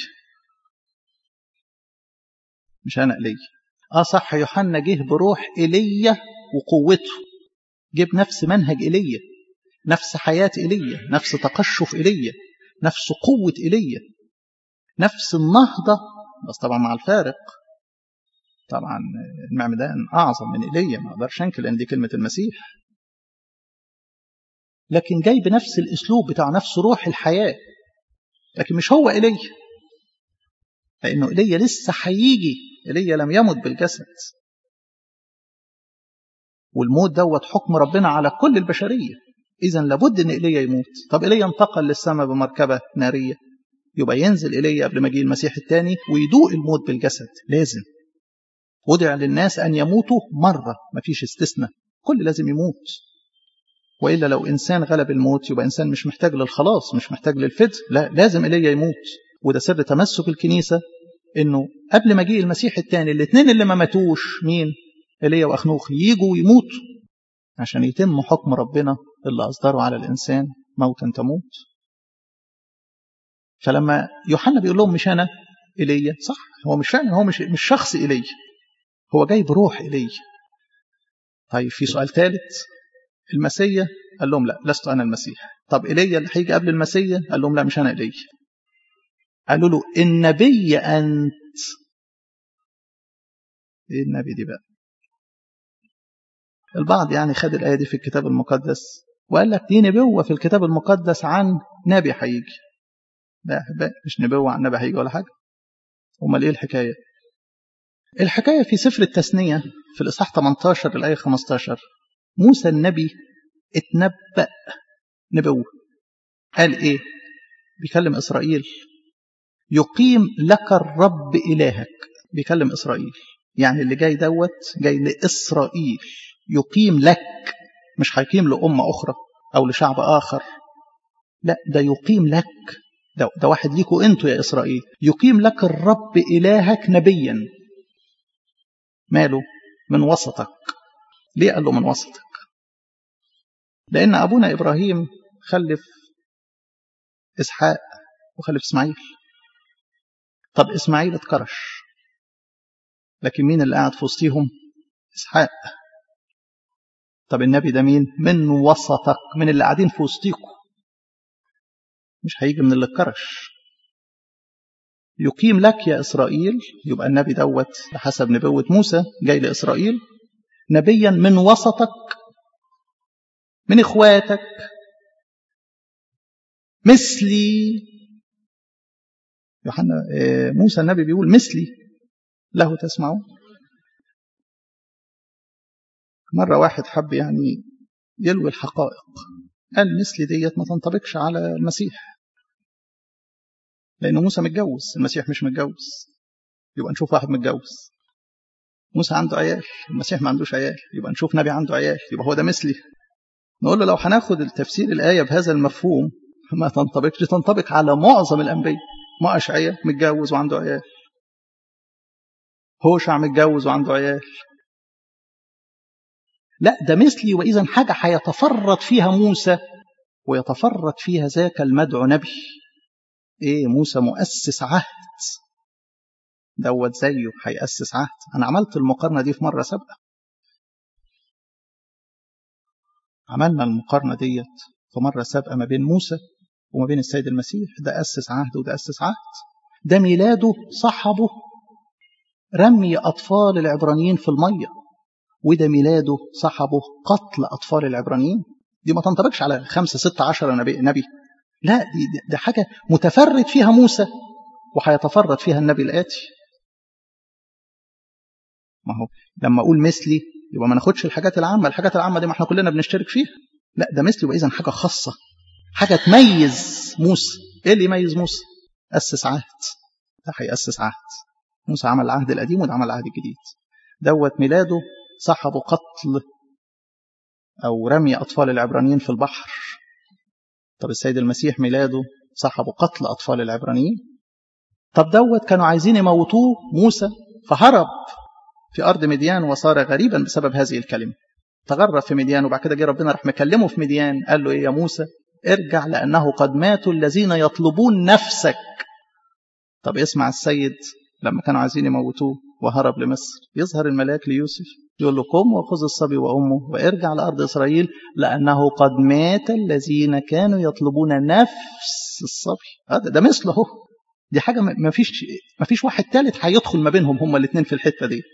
مش انا ايليا اه صح يوحنا جه بروح ايليا وقوته جيب نفس منهج ايليا نفس حياه ايليا نفس تقشف ايليا نفس قوه ايليا نفس النهضه بس طبعا مع الفارق طبعا المعمدان اعظم من ايليا ما اقدرش انكر لان دي كلمه المسيح لكن جاي بنفس الاسلوب بتاع نفس روح الحياه لكن مش هو ايليا لانه ايليا لسه هيجي ايليا لم يمت بالجسد والموت دوت حكم ربنا على كل البشريه اذا لابد ان ايليا يموت طب ايليا انتقل للسماء بمركبه ناريه يبقى ينزل ايليا قبل مجيء المسيح الثاني ويدوق الموت بالجسد لازم ودع للناس ان يموتوا مره مفيش استثناء كل لازم يموت والا لو انسان غلب الموت يبقى انسان مش محتاج للخلاص مش محتاج للفدء لا لازم ايليا يموت وده سر تمسك الكنيسه انه قبل مجيء المسيح الثاني الاثنين اللي ما ماتوش مين ايليا واخنوخ يجوا ويموتوا عشان يتم حكم ربنا اللي اصدره على الانسان موتا تموت فلما يوحنا بيقول لهم مش انا ايليا صح هو مش فعلا هو مش مش شخص ايليا هو جاي بروح ايليا طيب في سؤال ثالث المسيا قال لهم لا لست انا المسيح طب ايليا اللي هيجي قبل المسيا قال لهم لا مش انا ايليا قالوا له النبي انت ايه النبي دي بقى البعض يعني خد الايه دي في الكتاب المقدس وقال لك دي نبوه في الكتاب المقدس عن نبي هيجي لا يا احبائي مش نبوه عن نبي هيجي ولا حاجه امال ايه الحكايه الحكايه في سفر التثنيه في الاصحاح 18 الايه 15 موسى النبي اتنبأ نبوه قال ايه بيكلم اسرائيل يقيم لك الرب الهك بيكلم اسرائيل يعني اللي جاي دوت جاي لاسرائيل يقيم لك مش هيقيم لأمة أخرى أو لشعب آخر لا ده يقيم لك ده, ده واحد ليكوا انتوا يا إسرائيل يقيم لك الرب إلهك نبيا ماله من وسطك ليه قال له من وسطك لأن أبونا إبراهيم خلف إسحاق وخلف إسماعيل طب إسماعيل اتكرش لكن مين اللي قاعد في وسطيهم إسحاق طب النبي ده مين من وسطك من اللي قاعدين في وسطيكم مش هيجي من اللي اتكرش يقيم لك يا إسرائيل يبقى النبي دوت بحسب نبوة موسى جاي لإسرائيل نبيا من وسطك من إخواتك مثلي يوحنا موسى النبي بيقول مثلي له تسمعون مرة واحد حب يعني يلوي الحقائق قال مثلي ديت ما تنطبقش على المسيح لأن موسى متجوز المسيح مش متجوز يبقى نشوف واحد متجوز موسى عنده عيال المسيح ما عندوش عيال يبقى نشوف نبي عنده عيال يبقى هو ده مثلي نقول له لو هناخد التفسير الآية بهذا المفهوم ما تنطبقش تنطبق على معظم الأنبياء ما أشعية متجوز وعنده عيال هوشع متجوز وعنده عيال لا ده مثلي وإذا حاجة هيتفرد فيها موسى ويتفرد فيها ذاك المدعو نبي ايه موسى مؤسس عهد دوت زيه هيأسس عهد انا عملت المقارنة دي في مرة سابقة عملنا المقارنة ديت في مرة سابقة ما بين موسى وما بين السيد المسيح ده أسس عهد وده أسس عهد ده ميلاده صحبه رمي أطفال العبرانيين في المية وده ميلاده صحبه قتل أطفال العبرانيين دي ما تنطبقش على خمسة ستة عشر نبي, نبي. لا دي, دي حاجة متفرد فيها موسى وهيتفرد فيها النبي الآتي ما هو لما أقول مثلي يبقى ما ناخدش الحاجات العامة الحاجات العامة دي ما احنا كلنا بنشترك فيها لا ده مثلي وإذا حاجة خاصة حاجة تميز موسى إيه اللي يميز موسى أسس عهد ده هيأسس عهد موسى عمل العهد القديم وده عمل العهد الجديد دوت ميلاده صحبه قتل أو رمي أطفال العبرانيين في البحر طب السيد المسيح ميلاده صحبه قتل أطفال العبرانيين طب دوت كانوا عايزين يموتوه موسى فهرب في أرض مديان وصار غريبا بسبب هذه الكلمة تغرب في مديان وبعد كده جه ربنا راح مكلمه في مديان قال له إيه يا موسى ارجع لأنه قد ماتوا الذين يطلبون نفسك طب اسمع السيد لما كانوا عايزين يموتوه وهرب لمصر يظهر الملاك ليوسف يقول له قم وخذ الصبي وأمه وارجع لأرض إسرائيل لأنه قد مات الذين كانوا يطلبون نفس الصبي هذا ده مثله دي حاجة ما فيش ما فيش واحد ثالث هيدخل ما بينهم هما الاثنين في الحتة ديت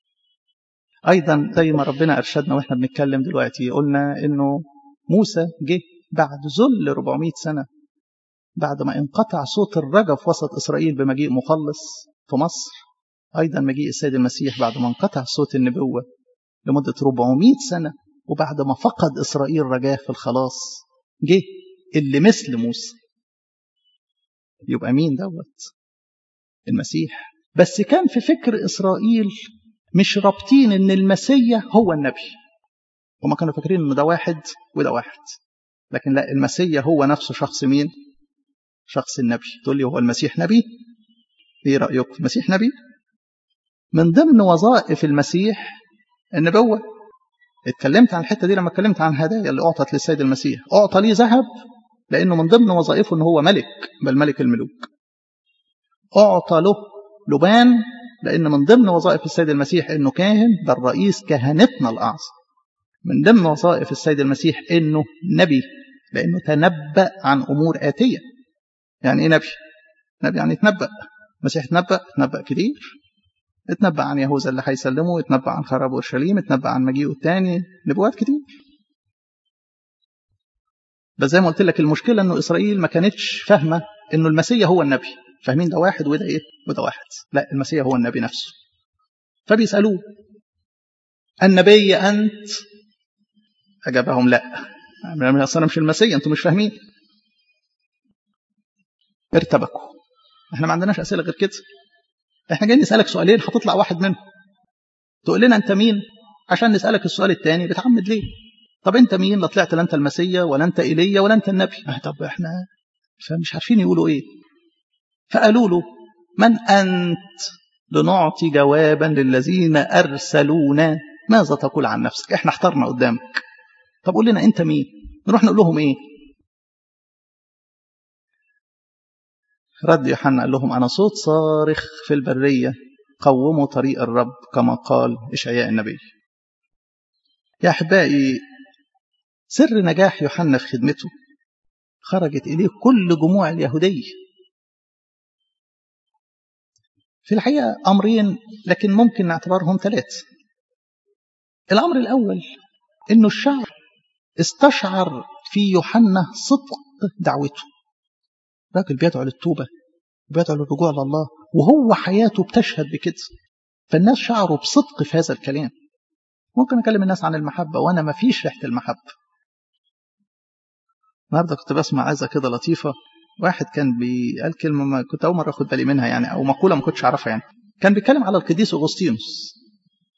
أيضا زي ما ربنا أرشدنا وإحنا بنتكلم دلوقتي قلنا إنه موسى جه بعد ذل 400 سنة بعد ما انقطع صوت الرجا في وسط إسرائيل بمجيء مخلص في مصر أيضا مجيء السيد المسيح بعد ما انقطع صوت النبوة لمدة 400 سنة وبعد ما فقد إسرائيل رجاه في الخلاص جه اللي مثل موسى يبقى مين دوت المسيح بس كان في فكر إسرائيل مش رابطين ان المسيا هو النبي هما كانوا فاكرين ان ده واحد وده واحد لكن لا المسيا هو نفسه شخص مين شخص النبي تقول لي هو المسيح نبي ايه رايكم المسيح نبي من ضمن وظائف المسيح النبوه اتكلمت عن الحته دي لما اتكلمت عن هدايا اللي اعطت للسيد المسيح اعطى ليه ذهب لانه من ضمن وظائفه ان هو ملك بل ملك الملوك اعطى له لبان لأن من ضمن وظائف السيد المسيح أنه كاهن ده الرئيس كهنتنا الأعظم من ضمن وظائف السيد المسيح أنه نبي لأنه تنبأ عن أمور آتية يعني إيه نبي؟ نبي يعني يتنبأ المسيح تنبأ تنبأ كتير اتنبأ عن يهوذا اللي هيسلمه اتنبأ عن خراب أورشليم اتنبأ عن مجيئه الثاني نبوات كتير بس زي ما قلت لك المشكلة أنه إسرائيل ما كانتش فاهمة أنه المسيح هو النبي فاهمين ده واحد وده ايه وده واحد لا المسيح هو النبي نفسه فبيسألوه النبي أنت أجابهم لا أصلا مش المسيح أنتم مش فاهمين ارتبكوا احنا ما عندناش أسئلة غير كده احنا جايين نسألك سؤالين هتطلع واحد منهم تقول لنا أنت مين عشان نسألك السؤال الثاني بتعمد ليه طب أنت مين لا طلعت لا أنت المسيح ولا أنت إيليا ولا أنت النبي طب احنا فمش عارفين يقولوا إيه فقالوا له من أنت لنعطي جوابا للذين أرسلونا ماذا تقول عن نفسك احنا احترنا قدامك طب قول لنا انت مين نروح نقول لهم ايه رد يوحنا قال لهم أنا صوت صارخ في البرية قوموا طريق الرب كما قال إشعياء النبي يا أحبائي سر نجاح يوحنا في خدمته خرجت إليه كل جموع اليهودية في الحقيقة أمرين لكن ممكن نعتبرهم ثلاثة الأمر الأول أنه الشعب استشعر في يوحنا صدق دعوته راجل بيدعو للتوبة بيدعو للرجوع لله وهو حياته بتشهد بكده فالناس شعروا بصدق في هذا الكلام ممكن أكلم الناس عن المحبة وأنا ما فيش ريحة المحبة النهارده كنت بسمع عزة كده لطيفة واحد كان بيقال كلمة ما كنت أول مرة أخد بالي منها يعني أو مقولة ما كنتش أعرفها يعني كان بيتكلم على القديس أغسطينوس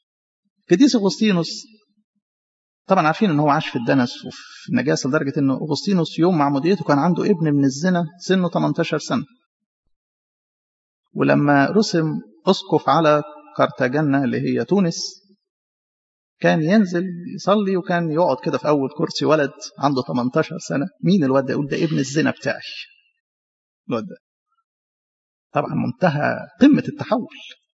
قديس اغسطينوس طبعا عارفين ان هو عاش في الدنس وفي النجاسه لدرجه ان اغسطينوس يوم معموديته كان عنده ابن من الزنا سنه 18 سنه ولما رسم اسقف على قرطاجنة اللي هي تونس كان ينزل يصلي وكان يقعد كده في اول كرسي ولد عنده 18 سنه مين الواد ده يقول ده ابن الزنا بتاعي الواد ده طبعا منتهى قمه التحول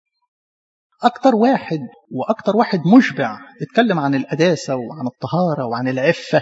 أكتر واحد وأكتر واحد مشبع اتكلم عن القداسة وعن الطهارة وعن العفة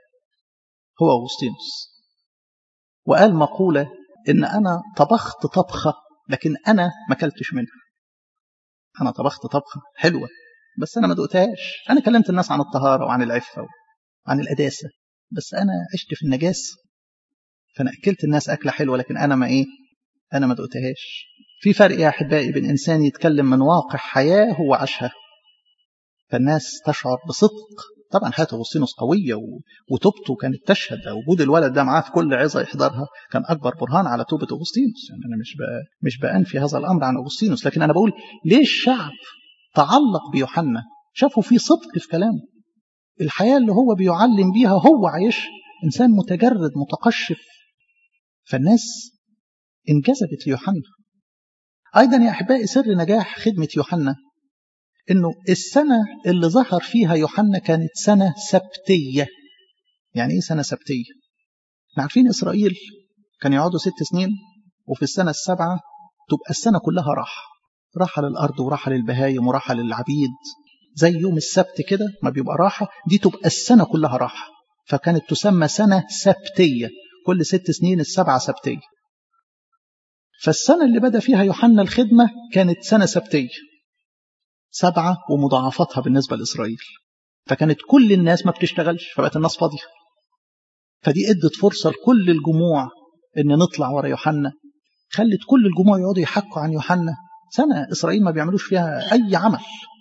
هو أغسطينوس وقال مقولة إن أنا طبخت طبخة لكن أنا ما أكلتش منها أنا طبخت طبخة حلوة بس أنا ما دقتهاش أنا كلمت الناس عن الطهارة وعن العفة وعن القداسة بس أنا عشت في النجاسة فأنا أكلت الناس أكلة حلوة لكن أنا ما إيه أنا ما دقتهاش في فرق يا أحبائي بين إنسان يتكلم من واقع حياة هو عاشها فالناس تشعر بصدق طبعا حياة أغسطينوس قوية وتوبته كانت تشهد وجود الولد ده معاه في كل عظة يحضرها كان أكبر برهان على توبة أغسطينوس يعني أنا مش مش بأنفي هذا الأمر عن أغسطينوس لكن أنا بقول ليه الشعب تعلق بيوحنا شافوا فيه صدق في كلامه الحياة اللي هو بيعلم بيها هو عايش إنسان متجرد متقشف فالناس انجذبت ليوحنا أيضا يا أحبائي سر نجاح خدمة يوحنا إنه السنة اللي ظهر فيها يوحنا كانت سنة سبتية يعني إيه سنة سبتية؟ احنا عارفين إسرائيل كان يقعدوا ست سنين وفي السنة السابعة تبقى السنة كلها راحة راحة للأرض وراحة للبهايم وراحة للعبيد زي يوم السبت كده ما بيبقى راحة دي تبقى السنة كلها راحة فكانت تسمى سنة سبتية كل ست سنين السبعة سبتية فالسنة اللي بدأ فيها يوحنا الخدمة كانت سنة سبتية سبعة ومضاعفتها بالنسبة لإسرائيل فكانت كل الناس ما بتشتغلش فبقت الناس فاضية فدي ادت فرصة لكل الجموع ان نطلع ورا يوحنا خلت كل الجموع يقعدوا يحكوا عن يوحنا سنة إسرائيل ما بيعملوش فيها أي عمل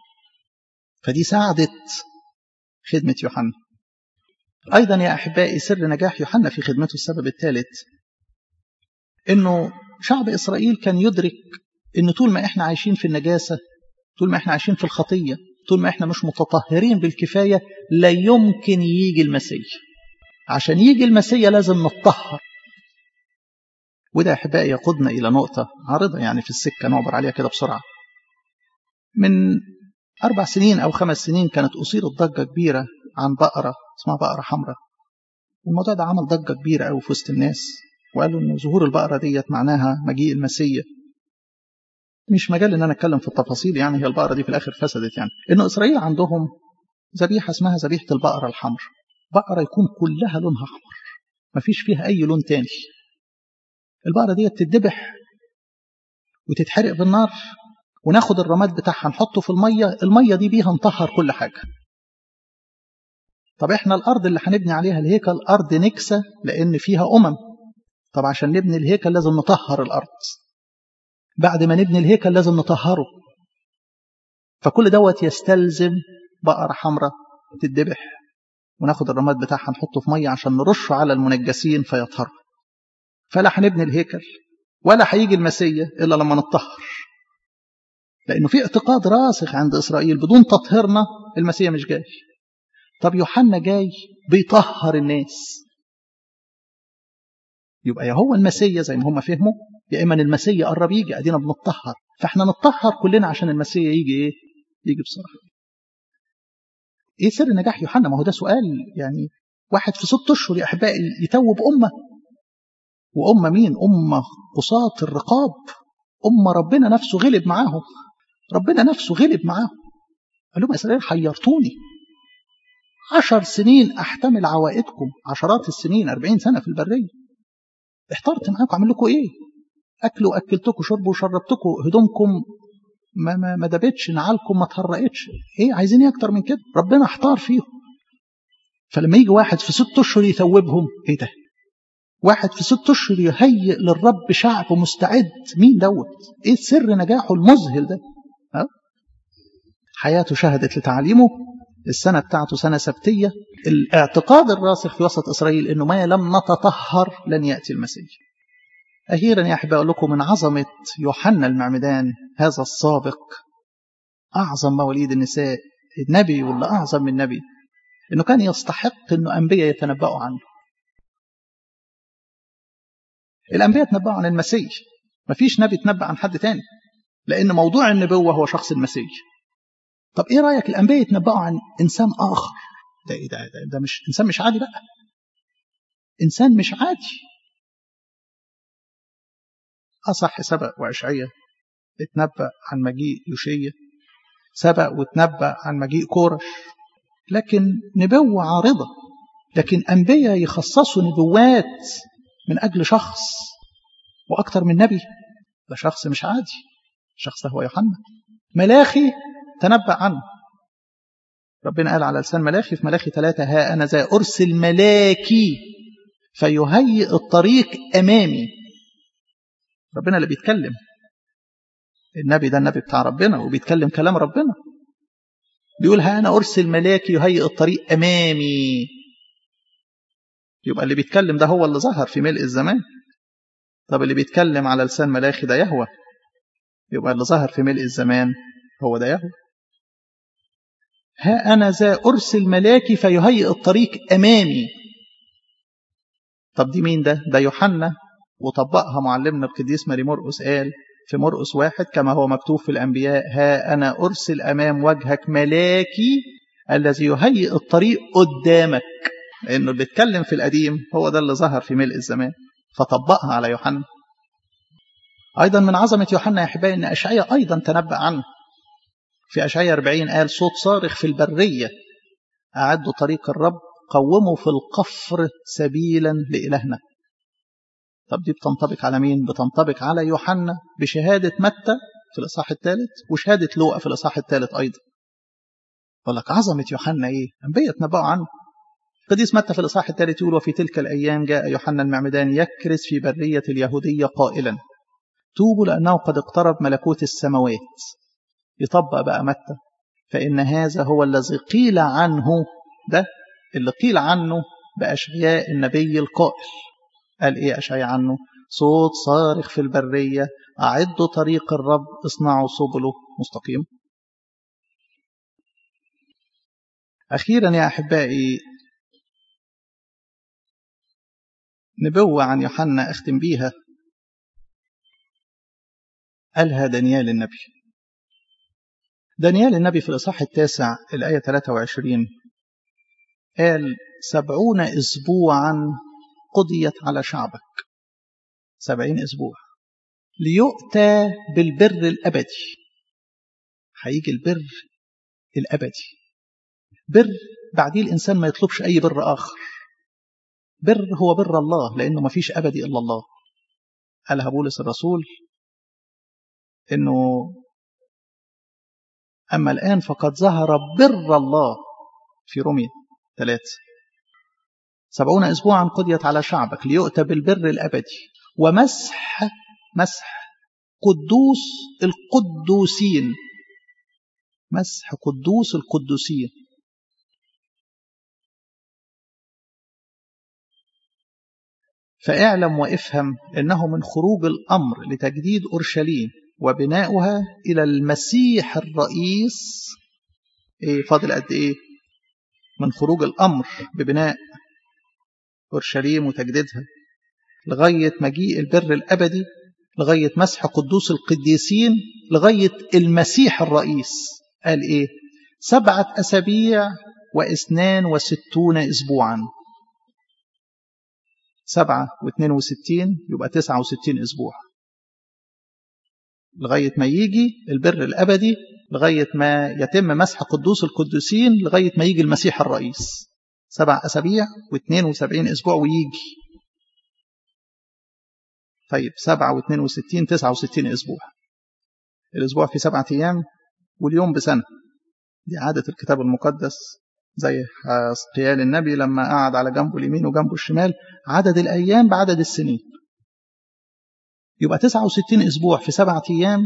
فدي ساعدت خدمة يوحنا أيضا يا أحبائي سر نجاح يوحنا في خدمته السبب الثالث إنه شعب إسرائيل كان يدرك إن طول ما إحنا عايشين في النجاسة طول ما إحنا عايشين في الخطية طول ما إحنا مش متطهرين بالكفاية لا يمكن يجي المسيح عشان يجي المسيح لازم نتطهر وده أحبائي يقودنا إلى نقطة عارضة يعني في السكة نعبر عليها كده بسرعة من أربع سنين أو خمس سنين كانت أصيرت ضجة كبيرة عن بقرة اسمها بقرة حمراء والموضوع ده عمل ضجة كبيرة أوي في وسط الناس وقالوا إن ظهور البقرة ديت معناها مجيء المسيح مش مجال إن أنا أتكلم في التفاصيل يعني هي البقرة دي في الآخر فسدت يعني إنه إسرائيل عندهم ذبيحة اسمها ذبيحة البقرة الحمراء بقرة يكون كلها لونها أحمر مفيش فيها أي لون تاني البقرة دي تتذبح وتتحرق بالنار وناخد الرماد بتاعها نحطه في المية المية دي بيها نطهر كل حاجة طب احنا الأرض اللي هنبني عليها الهيكل أرض نكسة لأن فيها أمم طب عشان نبني الهيكل لازم نطهر الأرض بعد ما نبني الهيكل لازم نطهره فكل دوت يستلزم بقرة حمراء تتذبح وناخد الرماد بتاعها نحطه في مية عشان نرشه على المنجسين فيطهروا فلا هنبني الهيكل ولا هيجي المسيح إلا لما نطهر لأنه في اعتقاد راسخ عند إسرائيل بدون تطهيرنا المسيح مش جاي طب يوحنا جاي بيطهر الناس يبقى يا هو المسيح زي ما هم فهموا يا إما المسيح قرب يجي أدينا بنطهر فإحنا نطهر كلنا عشان المسيح يجي إيه؟ يجي بسرعة إيه سر نجاح يوحنا؟ ما هو ده سؤال يعني واحد في ست أشهر يا أحبائي يتوب أمة وأمة مين؟ أمة قصاة الرقاب أمة ربنا نفسه غلب معاهم ربنا نفسه غلب معاهم قال لهم يا إسرائيل حيرتوني عشر سنين أحتمل عوائدكم عشرات السنين أربعين سنة في البرية احترت معاكم أعمل لكم إيه أكل وأكلتكم شرب وشربتكم هدومكم ما ما ما دبتش نعالكم ما تهرقتش ايه عايزين ايه اكتر من كده ربنا احتار فيهم فلما يجي واحد في ست اشهر يثوبهم ايه ده واحد في ست اشهر يهيئ للرب شعب مستعد مين دوت ايه سر نجاحه المذهل ده ها؟ حياته شهدت لتعليمه السنة بتاعته سنة سبتية الاعتقاد الراسخ في وسط إسرائيل أنه ما لم نتطهر لن يأتي المسيح أخيرا يا أحباء لكم من عظمة يوحنا المعمدان هذا السابق أعظم مواليد النساء النبي واللي أعظم من النبي إنه كان يستحق إنه أنبياء يتنبأوا عنه الأنبياء تنبأوا عن المسيح مفيش نبي تنبأ عن حد تاني لأن موضوع النبوة هو شخص المسيح طب إيه رأيك الأنبياء يتنبأوا عن إنسان آخر ده إيه ده, ده, ده مش إنسان مش عادي بقى إنسان مش عادي أصح سبق وأشعية اتنبأ عن مجيء يوشية سبق وتنبأ عن مجيء كورش لكن نبوة عارضة لكن أنبياء يخصصوا نبوات من أجل شخص وأكثر من نبي ده شخص مش عادي الشخص ده هو يوحنا ملاخي تنبأ عنه ربنا قال على لسان ملاخي في ملاخي ثلاثة ها أنا ذا أرسل ملاكي فيهيئ الطريق أمامي ربنا اللي بيتكلم النبي ده النبي بتاع ربنا وبيتكلم كلام ربنا بيقول ها أنا أرسل ملاكي يهيئ الطريق أمامي يبقى اللي بيتكلم ده هو اللي ظهر في ملء الزمان طب اللي بيتكلم على لسان ملاخي ده يهوى يبقى اللي ظهر في ملء الزمان هو ده يهوى ها أنا ذا أرسل ملاكي فيهيئ الطريق أمامي طب دي مين ده؟ ده يوحنا وطبقها معلمنا القديس ماري مرقس قال في مرقس واحد كما هو مكتوب في الأنبياء ها أنا أرسل أمام وجهك ملاكي الذي يهيئ الطريق قدامك لأنه اللي اتكلم في القديم هو ده اللي ظهر في ملء الزمان فطبقها على يوحنا أيضا من عظمة يوحنا يا أحبائي أن أشعية أيضا تنبأ عنه في أشعية 40 قال صوت صارخ في البرية أعدوا طريق الرب قوموا في القفر سبيلا لإلهنا طب دي بتنطبق على مين؟ بتنطبق على يوحنا بشهادة متى في الإصحاح الثالث وشهادة لوقا في الإصحاح الثالث أيضا يقول لك عظمة يوحنا إيه؟ أنبياء تنبأوا عنه قديس متى في الإصحاح الثالث يقول وفي تلك الأيام جاء يوحنا المعمدان يكرس في برية اليهودية قائلا توبوا لأنه قد اقترب ملكوت السماوات يطبق بقى متى فإن هذا هو الذي قيل عنه ده اللي قيل عنه بأشعياء النبي القائل قال إيه أشعياء عنه صوت صارخ في البرية أعدوا طريق الرب اصنعوا سبله مستقيم أخيرا يا أحبائي نبوة عن يوحنا أختم بيها قالها دانيال النبي دانيال النبي في الإصحاح التاسع الآية 23 قال سبعون أسبوعا قضيت على شعبك سبعين أسبوع ليؤتى بالبر الأبدي هيجي البر الأبدي بر بعديه الإنسان ما يطلبش أي بر آخر بر هو بر الله لأنه ما فيش أبدي إلا الله قالها بولس الرسول إنه أما الآن فقد ظهر بر الله في روميا ثلاثة سبعون أسبوعا قضيت على شعبك ليؤتى بالبر الأبدي ومسح مسح قدوس القدوسين مسح قدوس القدوسين فاعلم وافهم انه من خروج الامر لتجديد اورشليم وبناؤها الى المسيح الرئيس ايه فاضل قد ايه من خروج الامر ببناء اورشليم وتجديدها لغايه مجيء البر الابدي لغايه مسح قدوس القديسين لغايه المسيح الرئيس قال ايه سبعه اسابيع واثنان وستون اسبوعا سبعة واثنين وستين يبقى تسعة وستين أسبوع لغاية ما يجي البر الأبدي لغاية ما يتم مسح قدوس القدوسين لغاية ما يجي المسيح الرئيس سبع أسابيع واثنين وسبعين أسبوع ويجي طيب سبعة واثنين وستين تسعة وستين أسبوع الأسبوع في سبعة أيام واليوم بسنة دي عادة الكتاب المقدس زي حسقيال النبي لما قعد على جنبه اليمين وجنبه الشمال عدد الأيام بعدد السنين يبقى 69 أسبوع في سبعة أيام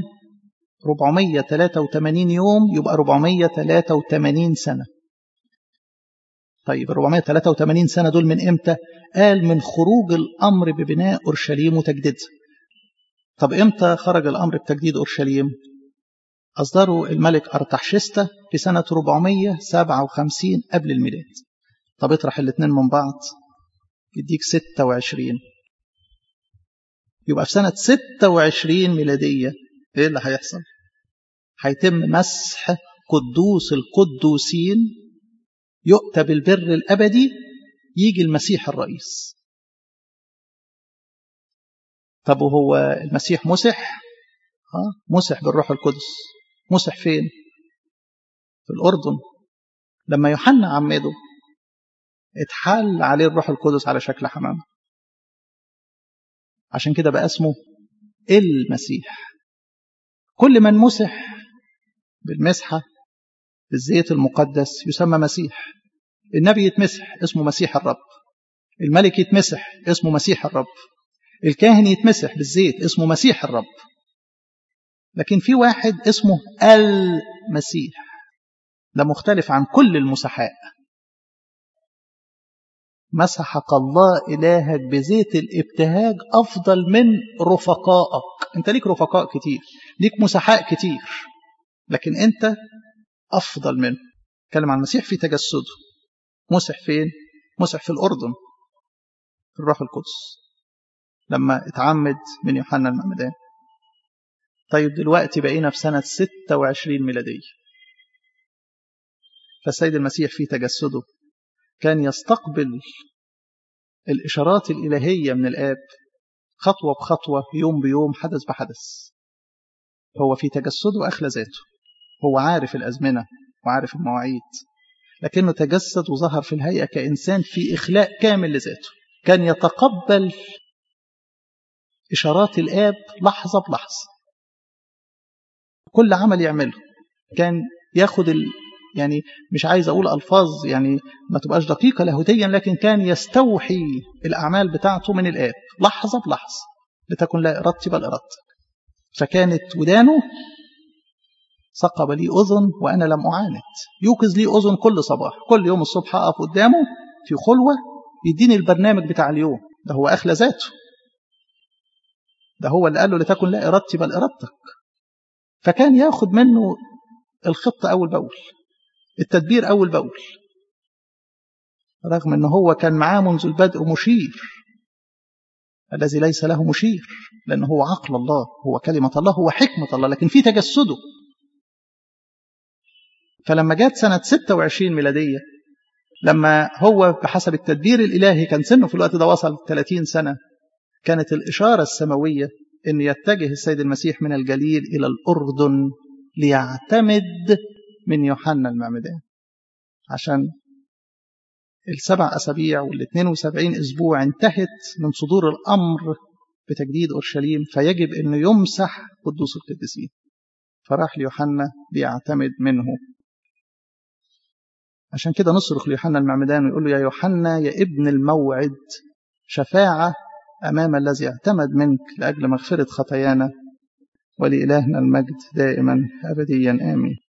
483 يوم يبقى 483 سنة طيب 483 سنة دول من إمتى؟ قال من خروج الأمر ببناء أورشليم وتجديدها طب إمتى خرج الأمر بتجديد أورشليم؟ أصدره الملك أرتحشستة في سنة 457 قبل الميلاد طب اطرح الاثنين من بعض يديك 26 يبقى في سنة 26 ميلادية ايه اللي هيحصل هيتم مسح قدوس القدوسين يؤتى بالبر الأبدي يجي المسيح الرئيس طب وهو المسيح مسح اه مسح بالروح القدس مسح فين في الأردن لما يوحنا عمده اتحل عليه الروح القدس على شكل حمامة عشان كده بقى اسمه المسيح كل من مسح بالمسحة بالزيت المقدس يسمى مسيح النبي يتمسح اسمه مسيح الرب الملك يتمسح اسمه مسيح الرب الكاهن يتمسح بالزيت اسمه مسيح الرب لكن في واحد اسمه المسيح ده مختلف عن كل المسحاء مسحك الله إلهك بزيت الابتهاج أفضل من رفقائك أنت ليك رفقاء كتير ليك مسحاء كتير لكن أنت أفضل منه كلم عن المسيح في تجسده مسح فين؟ مسح في الأردن في الروح القدس لما اتعمد من يوحنا المعمدان طيب دلوقتي بقينا في سنة 26 ميلادية فالسيد المسيح في تجسده كان يستقبل الإشارات الإلهية من الآب خطوة بخطوة يوم بيوم حدث بحدث هو في تجسده أخلى ذاته هو عارف الأزمنة وعارف المواعيد لكنه تجسد وظهر في الهيئة كإنسان في إخلاء كامل لذاته كان يتقبل إشارات الآب لحظة بلحظة كل عمل يعمله كان ياخد ال... يعني مش عايز أقول ألفاظ يعني ما تبقاش دقيقة لاهوتيا لكن كان يستوحي الأعمال بتاعته من الآب لحظة بلحظة لتكن لا إرادتي بل إرادتك فكانت ودانه ثقب لي أذن وأنا لم أعاند يوقظ لي أذن كل صباح كل يوم الصبح أقف قدامه في خلوة يديني البرنامج بتاع اليوم ده هو أخلى ذاته ده هو اللي قال له لتكن لا إرادتي بل إرادتك فكان ياخد منه الخطة أول بأول التدبير أول بأول رغم أنه هو كان معاه منذ البدء مشير الذي ليس له مشير لأنه هو عقل الله هو كلمة الله هو حكمة الله لكن في تجسده فلما جت سنة 26 ميلادية لما هو بحسب التدبير الإلهي كان سنه في الوقت ده وصل 30 سنة كانت الإشارة السماوية أن يتجه السيد المسيح من الجليل إلى الأردن ليعتمد من يوحنا المعمدان عشان السبع أسابيع والاثنين وسبعين أسبوع انتهت من صدور الأمر بتجديد أورشليم فيجب أنه يمسح قدوس القديسين فراح ليوحنا ليعتمد منه عشان كده نصرخ ليوحنا المعمدان ويقول له يا يوحنا يا ابن الموعد شفاعة أمام الذي اعتمد منك لأجل مغفرة خطايانا ولإلهنا المجد دائما أبديا آمين